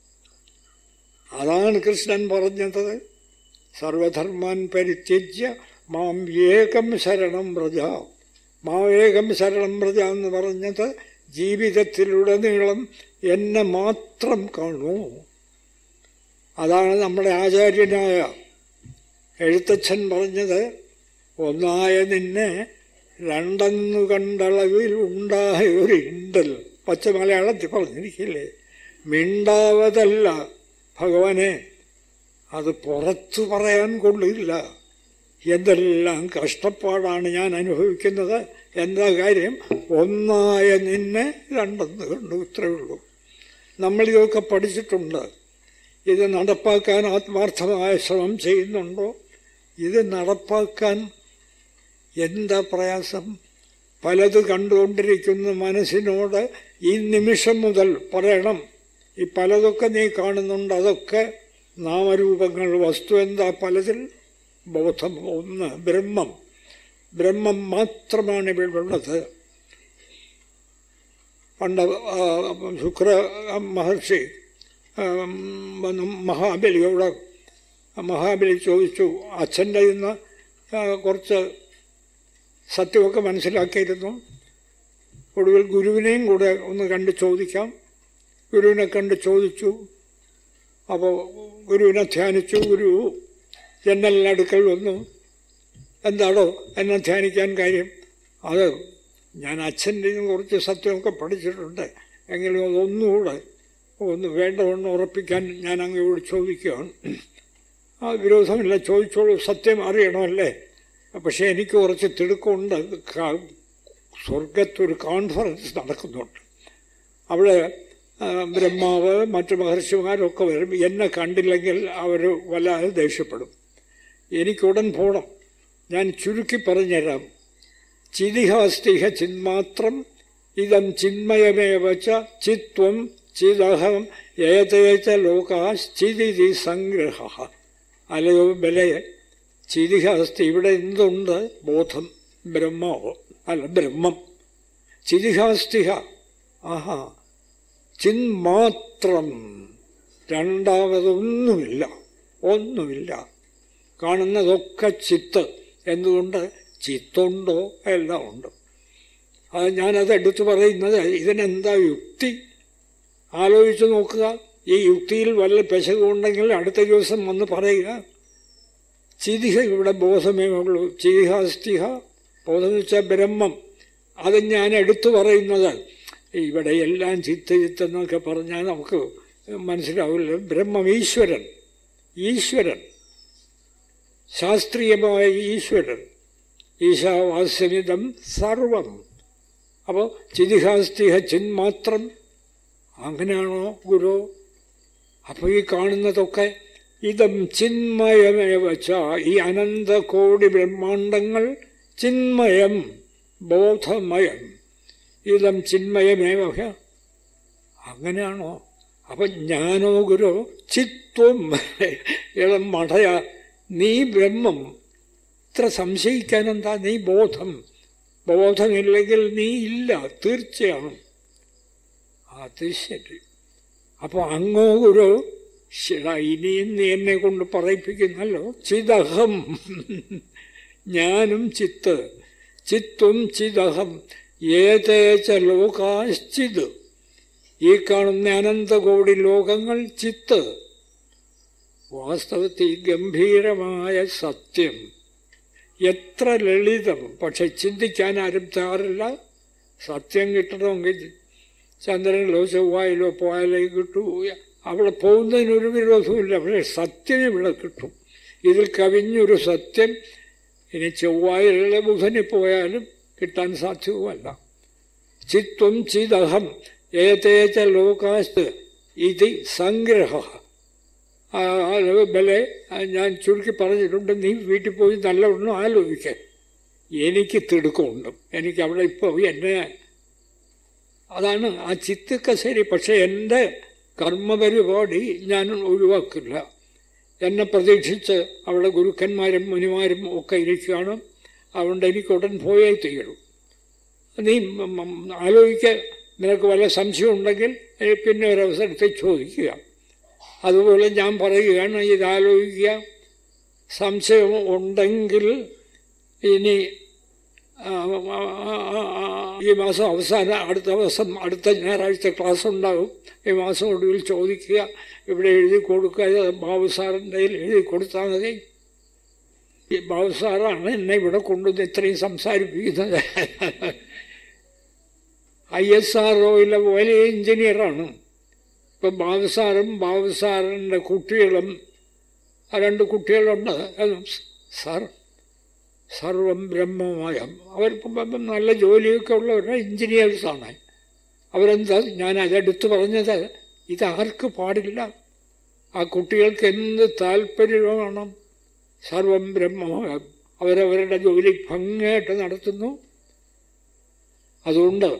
അതാണ് കൃഷ്ണൻ പറഞ്ഞത് സർവധർമാൻ പരിത്യജ്യ മാം ഏകം ശരണം വ്രജ മാം ഏകം ശരണം വ്രജ എന്ന് പറഞ്ഞത് ജീവിതത്തിലുടനീളം എന്നെ മാത്രം കാണൂ അതാണ് നമ്മുടെ ആചാര്യനായ എഴുത്തച്ഛൻ പറഞ്ഞത് ഒന്നായ നിന്നെ രണ്ടെന്നു കണ്ടളവിൽ ഉണ്ടായ ഒരു ഇണ്ടൽ പച്ച മലയാളത്തിൽ പറഞ്ഞിരിക്കില്ലേ മിണ്ടാവതല്ല ഭഗവാനെ അത് പുറത്തു പറയാൻ കൊള്ളില്ല എന്തെല്ലാം കഷ്ടപ്പാടാണ് ഞാൻ അനുഭവിക്കുന്നത് എന്താ കാര്യം ഒന്നായ നിന്നെ രണ്ടെന്ന് കണ്ടു ഇത്രയേ ഉള്ളൂ നമ്മളിതൊക്കെ പഠിച്ചിട്ടുണ്ട് ഇത് നടപ്പാക്കാൻ ആത്മാർത്ഥമായ ശ്രമം ചെയ്യുന്നുണ്ടോ ഇത് നടപ്പാക്കാൻ എന്താ പ്രയാസം പലത് കണ്ടുകൊണ്ടിരിക്കുന്ന മനസ്സിനോട് ഈ നിമിഷം മുതൽ പറയണം ഈ പലതൊക്കെ നീ കാണുന്നുണ്ട് അതൊക്കെ നാമരൂപങ്ങൾ വസ്തു എന്താ പലതിൽ ബോധം ഒന്ന് ബ്രഹ്മം ബ്രഹ്മം മാത്രമാണ് ഇവിടെ ഉള്ളത് പണ്ട് ആ, ശുക്ര മഹർഷി ആ, വന്ന് മഹാബലിയോട് മഹാബലി ചോദിച്ചു അച്ഛൻ്റെ ഇന്ന് കുറച്ച് സത്യമൊക്കെ മനസ്സിലാക്കിയിരുന്നു ഒടുവിൽ ഗുരുവിനെയും കൂടെ ഒന്ന് കണ്ട് ചോദിക്കാം ഗുരുവിനെ കണ്ട് ചോദിച്ചു അപ്പോൾ ഗുരുവിനെ ധ്യാനിച്ചു ഗുരു ജനലിനടുക്കൽ വന്നു എന്താണോ എന്നെ ധ്യാനിക്കാൻ കാര്യം അത് ഞാൻ അച്ഛൻ്റെ നിന്ന് കുറച്ച് സത്യമൊക്കെ പഠിച്ചിട്ടുണ്ട് എങ്കിലും അതൊന്നുകൂടെ ഒന്ന് വേണ്ടവണ്ണം ഉറപ്പിക്കാൻ ഞാൻ അങ്ങയോട് ചോദിക്കുകയാണ് ആ വിരോധമില്ല ചോദിച്ചോളൂ സത്യം അറിയണമല്ലേ പക്ഷേ എനിക്ക് കുറച്ച് തിടുക്കമുണ്ട് ക- സ്വർഗത്തൊരു കോൺഫറൻസ് നടക്കുന്നുണ്ട് അവിടെ ആ, ബ്രഹ്മാവ് മറ്റു മഹർഷിമാരൊക്കെ വരും എന്നെ കണ്ടില്ലെങ്കിൽ അവർ വല്ലാതെ ദേഷ്യപ്പെടും എനിക്കുടൻ പോകണം ഞാൻ ചുരുക്കി പറഞ്ഞുതരാം ചിതിഹാസ്തിഹ ചിന്മാത്രം ഇതം ചിന്മയമേവ ച ചിത്വം ചിദഹം ഏതേച്ച ലോകാശ്ചിതി സംഗ്രഹ അല്ലയോ ബലയെ ചിതിഹാസ്തി ഇവിടെ എന്തുണ്ട് ബോധം ബ്രഹ്മാവ് അല്ല ബ്രഹ്മം ചിതിഹാസ്തിഹ ആഹാ ചിന്മാത്രം രണ്ടാമതൊന്നുമില്ല ഒന്നുമില്ല കാണുന്നതൊക്കെ ചിത്ത് എന്തുകൊണ്ട് ചിത്തുണ്ടോ എല്ലാം ഉണ്ട് അത് ഞാനത് എടുത്തു പറയുന്നത് ഇതിനെന്താ യുക്തി ആലോചിച്ച് നോക്കുക ഈ യുക്തിയിൽ വല്ല പെശകുണ്ടെങ്കിൽ അടുത്ത ദിവസം വന്ന് പറയുക ചിതിഹ ഇവിടെ ബോധമേ ഉള്ളൂ ചിതിഹാസ്തിഹ ബോധം എന്ന് വെച്ചാൽ ബ്രഹ്മം അത് ഞാൻ എടുത്തു പറയുന്നത് ഇവിടെ എല്ലാം ചിത്ത് ചിത്ത് എന്നൊക്കെ പറഞ്ഞാൽ നമുക്ക് മനസ്സിലാവില്ല ബ്രഹ്മം ഈശ്വരൻ ഈശ്വരൻ ശാസ്ത്രീയമായ ഈശ്വരൻ ഈശാവാസ്യമിതം സർവം അപ്പോൾ ചിതിഹാസ്തിഹ ചിന്മാത്രം അങ്ങനെയാണോ ഗുരു അപ്പോൾ ഈ കാണുന്നതൊക്കെ ഇതം ചിന്മയമേവ ച ഈ അനന്തകോടി ബ്രഹ്മാണ്ടങ്ങൾ ചിന്മയം ബോധമയം ഇതം ചിന്മയമേവ ഹ്യ. അങ്ങനെയാണോ അപ്പം ഞാനോ ഗുരു ചിത്വം ഇളം മഠയ നീ ബ്രഹ്മം ഇത്ര സംശയിക്കാനെന്താ നീ ബോധം ബോധമില്ലെങ്കിൽ നീ ഇല്ല തീർച്ചയാണ് അത് ശരി അപ്പോൾ അങ്ങോ ഗുരു ശിടാ ഇനിയും നീ എന്നെ കൊണ്ട് പറയിപ്പിക്കുന്നല്ലോ ചിദഹം ഞാനും ചിത്ത് ചിത്വം ചിദഹം ഏതേച്ച ലോകാശ്ചിത് ഈ കാണുന്ന അനന്തകോടി ലോകങ്ങൾ ചിത്ത് വാസ്തവത്തിൽ ഗംഭീരമായ സത്യം എത്ര ലളിതം പക്ഷെ ചിന്തിക്കാൻ ആരും തയ്യാറില്ല സത്യം കിട്ടണമെങ്കിൽ ചന്ദ്രനിലോ ചൊവ്വായിലോ പോയാലേ കിട്ടൂ അവിടെ പോകുന്നതിനൊരു വിരോധമില്ല പക്ഷേ സത്യം ഇവിടെ കിട്ടും ഇതിൽ കവിഞ്ഞൊരു സത്യം ഇനി ചൊവ്വായിലുള്ള ബുധനിൽ പോയാലും കിട്ടാൻ സാധ്യവുമല്ല ചിത്വം ചിദഹം ഏതേച്ച ലോകാസ്ത് ഇത് സംഗ്രഹ ബലെ ഞാൻ ചുരുക്കി പറഞ്ഞിട്ടുണ്ട് നീ വീട്ടിൽ പോയി നല്ലവണ്ണം ആലോചിക്കാൻ എനിക്ക് തിടുക്കമുണ്ട് എനിക്ക് അവിടെ ഇപ്പോൾ എന്നെ അതാണ് ആ ചിത്തൊക്കെ ശരി പക്ഷെ എൻ്റെ കർമ്മപരിപാടി ഞാൻ ഒഴിവാക്കില്ല എന്നെ പ്രതീക്ഷിച്ച് അവിടെ ഗുരുക്കന്മാരും മുനിമാരും ഒക്കെ ഇരിക്കുകയാണ് അതുകൊണ്ട് എനിക്ക് ഉടൻ പോയേ തീരും നീ ആലോചിക്കുക നിനക്ക് വല്ല സംശയം ഉണ്ടെങ്കിൽ പിന്നെ ഒരവസരത്തിൽ ചോദിക്കുക അതുപോലെ ഞാൻ പറയുകയാണ് ഇത് ആലോചിക്കുക സംശയം ഉണ്ടെങ്കിൽ ഇനി ഈ മാസം അവസാനം അടുത്ത ദിവസം അടുത്ത ഞായറാഴ്ച ക്ലാസ് ഉണ്ടാകും ഈ മാസം ഒടുവിൽ ചോദിക്കുക ഇവിടെ എഴുതി കൊടുക്കുക ബാബു സാറിൻ്റെ എഴുതി കൊടുത്താൽ മതി ഈ ബാബു സാറാണ് എന്നെ ഇവിടെ കൊണ്ടുവന്ന് ഇത്രയും സംസാരിപ്പിക്കുന്നത് ഐ എസ് ആർ ഒയിലെ വലിയ എഞ്ചിനീയറാണ് ഇപ്പം ബാബു സാറും ബാബു സാറിൻ്റെ കുട്ടികളും രണ്ട് കുട്ടികളുണ്ട് സാർ സർവം ബ്രഹ്മമായ അവർക്ക് നല്ല ജോലിയൊക്കെ ഉള്ളവരുടെ എഞ്ചിനീയേഴ്സാണ് അവരെന്താ ഞാൻ അതെടുത്ത് പറഞ്ഞത് ഇതാർക്ക് പാടില്ല ആ കുട്ടികൾക്ക് എന്ത് താല്പര്യമാണ് സർവം ബ്രഹ്മമായ അവരവരുടെ ജോലി ഭംഗിയായിട്ട് നടത്തുന്നു അതുകൊണ്ട്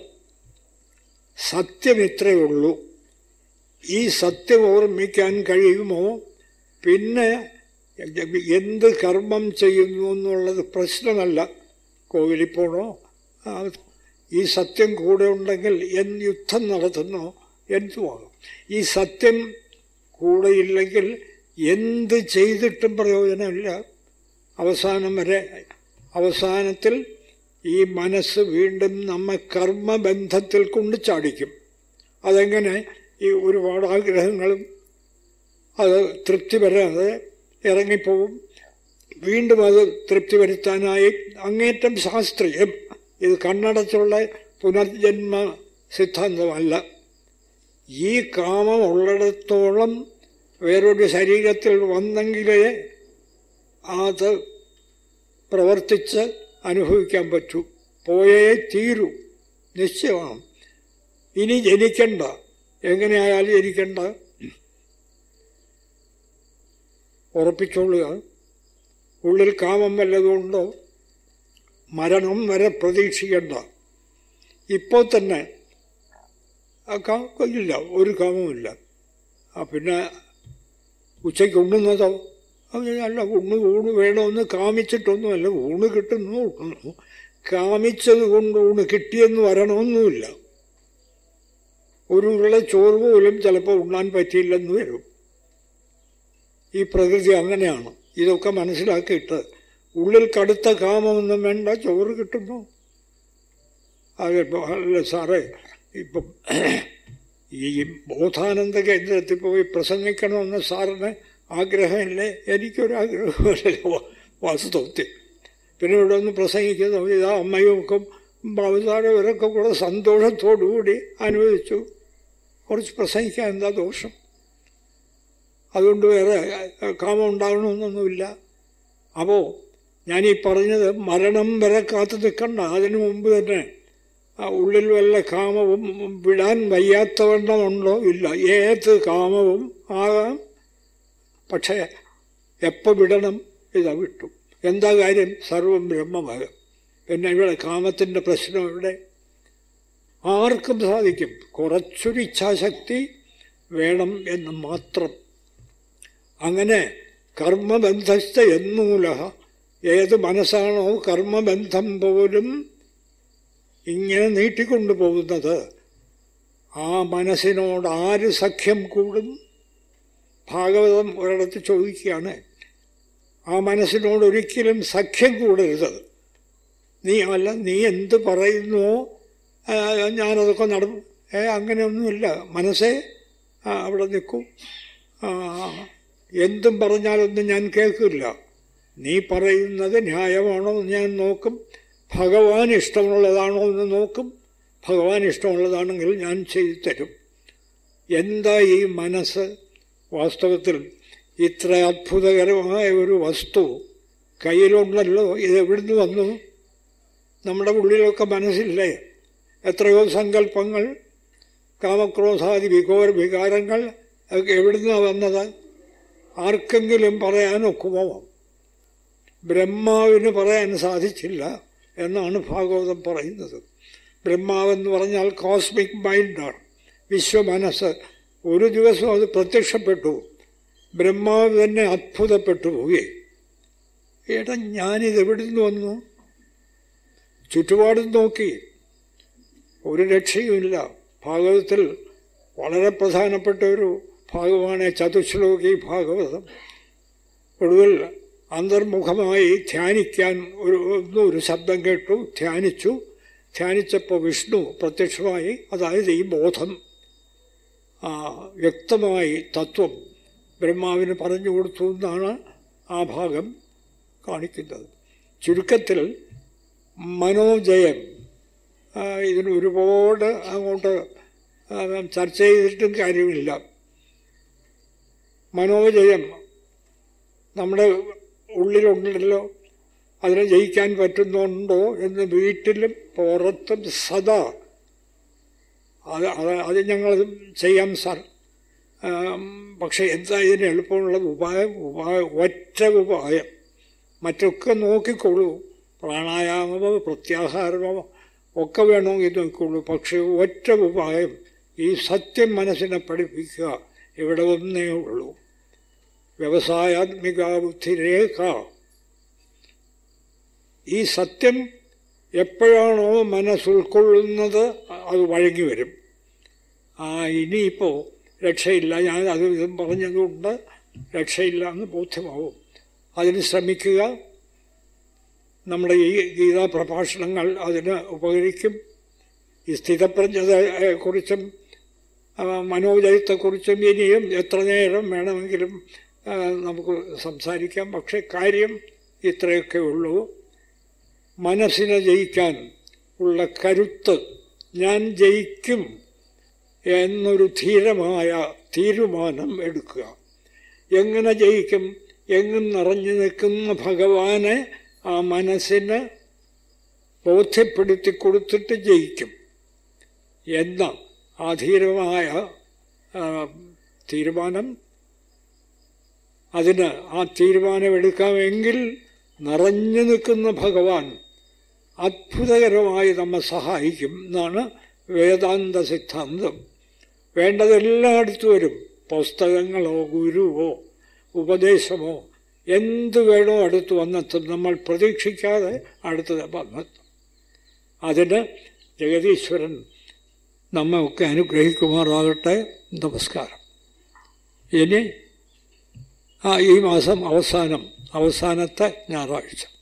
സത്യം ഇത്രയേ ഉള്ളൂ ഈ സത്യം ഓർമ്മിക്കാൻ കഴിയുമോ പിന്നെ എന്ത് കർമ്മം ചെയ്യുന്നു എന്നുള്ളത് പ്രശ്നമല്ല കോവിലിൽ പോണോ ഈ സത്യം കൂടെ ഉണ്ടെങ്കിൽ എന്ത് യുദ്ധം നടത്തുന്നോ എന്തുമാകും ഈ സത്യം കൂടെ ഇല്ലെങ്കിൽ എന്ത് ചെയ്തിട്ടും പ്രയോജനമില്ല അവസാനം വരെ അവസാനത്തിൽ ഈ മനസ്സ് വീണ്ടും നമ്മെ കർമ്മബന്ധത്തിൽ കൊണ്ട് ചാടിക്കും അതെങ്ങനെ ഈ ഒരുപാട് ആഗ്രഹങ്ങളും അത് തൃപ്തി വരാതെ ഇറങ്ങിപ്പോവും വീണ്ടും അത് തൃപ്തി വരുത്താനായി അങ്ങേറ്റം ശാസ്ത്രീയം ഇത് കണ്ണടച്ചുള്ള പുനർജന്മ സിദ്ധാന്തമല്ല ഈ കാമം ഉള്ളിടത്തോളം വേറൊരു ശരീരത്തിൽ വന്നെങ്കിലേ അത് പ്രവർത്തിച്ച് അനുഭവിക്കാൻ പറ്റൂ പോയേ തീരൂ നിശ്ചയമാണ് ഇനി ജനിക്കണ്ട എങ്ങനെയായാലും ജനിക്കണ്ട ഉറപ്പിച്ചോളുക ഉള്ളിൽ കാമം വല്ലതുകൊണ്ടോ മരണം വരെ പ്രതീക്ഷിക്കണ്ട ഇപ്പോൾ തന്നെ ഇല്ല ഒരു കാമവുമില്ല ആ പിന്നെ ഉച്ചയ്ക്ക് ഉണ്ണുന്നതോ അല്ല ഉണ്ണ് ഊണ് വേണമെന്ന് കാമിച്ചിട്ടൊന്നുമല്ല ഊണ് കിട്ടുന്നു ഉണ്ണുന്നു കാമിച്ചത് കൊണ്ട് ഊണ് കിട്ടിയെന്ന് വരണമെന്നുമില്ല ഒരു ഉരുള ചോറ് പോലും ചിലപ്പോൾ ഉണ്ണാൻ പറ്റിയില്ലെന്ന് വരും ഈ പ്രകൃതി അങ്ങനെയാണ് ഇതൊക്കെ മനസ്സിലാക്കിയിട്ട് ഉള്ളിൽ കടുത്ത കാമമൊന്നും വേണ്ട ചോറ് കിട്ടുന്നു അത് അല്ല സാറേ ഇപ്പം ഈ ബോധാനന്ദ കേന്ദ്രത്തിൽ പോയി പ്രസംഗിക്കണമെന്ന് സാറിന് ആഗ്രഹമില്ലേ എനിക്കൊരാഗ്രഹമില്ല വാസ്തവത്തിൽ പിന്നെ ഇവിടെ ഒന്ന് പ്രസംഗിക്കുന്നു ഇതാ അമ്മയുമൊക്കെ ബാബുസാറ് ഇവരൊക്കെ കൂടെ സന്തോഷത്തോടുകൂടി അനുവദിച്ചു കുറച്ച് പ്രസംഗിക്കാൻ എന്താ ദോഷം അതുകൊണ്ട് വേറെ കാമം ഉണ്ടാകണമെന്നൊന്നുമില്ല അപ്പോൾ ഞാനീ പറഞ്ഞത് മരണം വരെ കാത്തു നിൽക്കണ്ട അതിനു മുമ്പ് തന്നെ ഉള്ളിൽ വല്ല കാമവും വിടാൻ വയ്യാത്തവണ്ണമുണ്ടോ ഇല്ല ഏത് കാമവും ആകാം പക്ഷേ എപ്പോൾ വിടണം ഇതാ വിട്ടു എന്താ കാര്യം സർവം ബ്രഹ്മമാകും പിന്നെ ഇവിടെ കാമത്തിൻ്റെ പ്രശ്നം ഇവിടെ ആർക്കും സാധിക്കും കുറച്ചൊരു ഇച്ഛാശക്തി വേണം എന്ന് മാത്രം അങ്ങനെ കർമ്മബന്ധസ്ഥ എന്നൂല ഏത് മനസ്സാണോ കർമ്മബന്ധം പോലും ഇങ്ങനെ നീട്ടിക്കൊണ്ടു പോകുന്നത് ആ മനസ്സിനോട് ആര് സഖ്യം കൂടും ഭാഗവതം ഒരിടത്ത് ചോദിക്കുകയാണ് ആ മനസ്സിനോട് ഒരിക്കലും സഖ്യം കൂടരുത് നീ അല്ല നീ എന്ത് പറയുന്നുവോ ഞാനതൊക്കെ നടന്നു ഏ അങ്ങനെയൊന്നുമില്ല മനസ്സേ അവിടെ നിൽക്കും എന്തും പറഞ്ഞാലൊന്നും ഞാൻ കേൾക്കില്ല നീ പറയുന്നത് ന്യായമാണോ എന്ന് ഞാൻ നോക്കും ഭഗവാൻ ഇഷ്ടമുള്ളതാണോ എന്ന് നോക്കും ഭഗവാൻ ഇഷ്ടമുള്ളതാണെങ്കിൽ ഞാൻ ചെയ്തു തരും എന്താ ഈ മനസ്സ് വാസ്തവത്തിൽ ഇത്ര അത്ഭുതകരമായ ഒരു വസ്തു കയ്യിലുണ്ടല്ലോ ഇത് എവിടുന്ന് വന്നു നമ്മുടെ ഉള്ളിലൊക്കെ മനസ്സില്ലേ എത്രയോ സങ്കല്പങ്ങൾ കാമക്രോധാദി വികോര വികാരങ്ങൾ അതൊക്കെ എവിടുന്നാണ് വന്നത് ആർക്കെങ്കിലും പറയാൻ ഒക്കുമോ ബ്രഹ്മാവിന് പറയാൻ സാധിച്ചില്ല എന്നാണ് ഭാഗവതം പറയുന്നത് ബ്രഹ്മാവെന്ന് പറഞ്ഞാൽ കോസ്മിക് മൈൻഡാണ് വിശ്വമനസ്സ് ഒരു ദിവസം അത് പ്രത്യക്ഷപ്പെട്ടു ബ്രഹ്മാവ് തന്നെ അത്ഭുതപ്പെട്ടു പോയി ഏട്ടാ ഞാനിത് എവിടുന്ന് വന്നു ചുറ്റുപാടും നോക്കി ഒരു രക്ഷയുമില്ല ഭാഗവതത്തിൽ വളരെ പ്രധാനപ്പെട്ട ഒരു ഭാഗമാണ് ചതുശ്ലോകി ഭാഗവതം ഒടുവിൽ അന്തർമുഖമായി ധ്യാനിക്കാൻ ഒരു ഒരു ശബ്ദം കേട്ടു ധ്യാനിച്ചു ധ്യാനിച്ചപ്പോൾ വിഷ്ണു പ്രത്യക്ഷമായി അതായത് ഈ ബോധം വ്യക്തമായി തത്വം ബ്രഹ്മാവിന് പറഞ്ഞു കൊടുത്തു എന്നാണ് ആ ഭാഗം കാണിക്കുന്നത് ചുരുക്കത്തിൽ മനോജയം ഇതിന് ഒരുപാട് അങ്ങോട്ട് ചർച്ച ചെയ്തിട്ടും കാര്യമില്ല മനോജയം നമ്മുടെ ഉള്ളിലുണ്ടല്ലോ അതിനെ ജയിക്കാൻ പറ്റുന്നുണ്ടോ എന്ന് വീട്ടിലും പുറത്തും സദാ അത് അത് അത് ഞങ്ങൾ ചെയ്യാം സാർ പക്ഷെ എന്താ ഇതിന് എളുപ്പമുള്ള ഉപായം ഉപായം ഒറ്റ ഉപായം മറ്റൊക്കെ നോക്കിക്കോളൂ പ്രാണായാമമോ പ്രത്യാഹാരമോ ഒക്കെ വേണമെങ്കിൽ നോക്കിക്കോളൂ പക്ഷേ ഒറ്റ ഉപായം ഈ സത്യം മനസ്സിനെ പഠിപ്പിക്കുക ഇവിടെ ഒന്നേ ഉള്ളൂ വ്യവസായാത്മിക ബുദ്ധിരേഖ ഈ സത്യം എപ്പോഴാണോ മനസ്സുൾക്കൊള്ളുന്നത് അത് വഴങ്ങി വരും ആ ഇനിയിപ്പോൾ രക്ഷയില്ല ഞാൻ അത് ഇതും പറഞ്ഞതുകൊണ്ട് രക്ഷയില്ല എന്ന് ബോധ്യമാവും അതിന് ശ്രമിക്കുക നമ്മുടെ ഈ ഗീതാ പ്രഭാഷണങ്ങൾ അതിന് ഉപകരിക്കും ഈ സ്ഥിതപ്രജ്ഞതയെക്കുറിച്ചും മനോജയത്തെക്കുറിച്ചും ഇനിയും എത്ര നേരം വേണമെങ്കിലും നമുക്ക് സംസാരിക്കാം പക്ഷെ കാര്യം ഇത്രയൊക്കെ ഉള്ളൂ മനസ്സിനെ ജയിക്കാൻ ഉള്ള കരുത്ത് ഞാൻ ജയിക്കും എന്നൊരു ധീരമായ തീരുമാനം എടുക്കുക എങ്ങനെ ജയിക്കും എങ്ങും നിറഞ്ഞു നിൽക്കുന്ന ഭഗവാനെ ആ മനസ്സിന് ബോധ്യപ്പെടുത്തി കൊടുത്തിട്ട് ജയിക്കും എന്ന ആ ധീരമായ തീരുമാനം അതിന് ആ തീരുമാനമെടുക്കാമെങ്കിൽ നിറഞ്ഞു നിൽക്കുന്ന ഭഗവാൻ അത്ഭുതകരമായി നമ്മെ സഹായിക്കും എന്നാണ് വേദാന്ത സിദ്ധാന്തം വേണ്ടതെല്ലായിടത്തും വരും പുസ്തകങ്ങളോ ഗുരുവോ ഉപദേശമോ എന്ത് വേണോ അടുത്ത് വന്നെത്തും നമ്മൾ പ്രതീക്ഷിക്കാതെ അടുത്തത് വന്നെത്തും അതിന് ജഗതീശ്വരൻ നമ്മെ ഒക്കെ അനുഗ്രഹിക്കുമാറാകട്ടെ നമസ്കാരം ഇനി ആ ഈ മാസം അവസാനം അവസാനത്തെ ഞായറാഴ്ച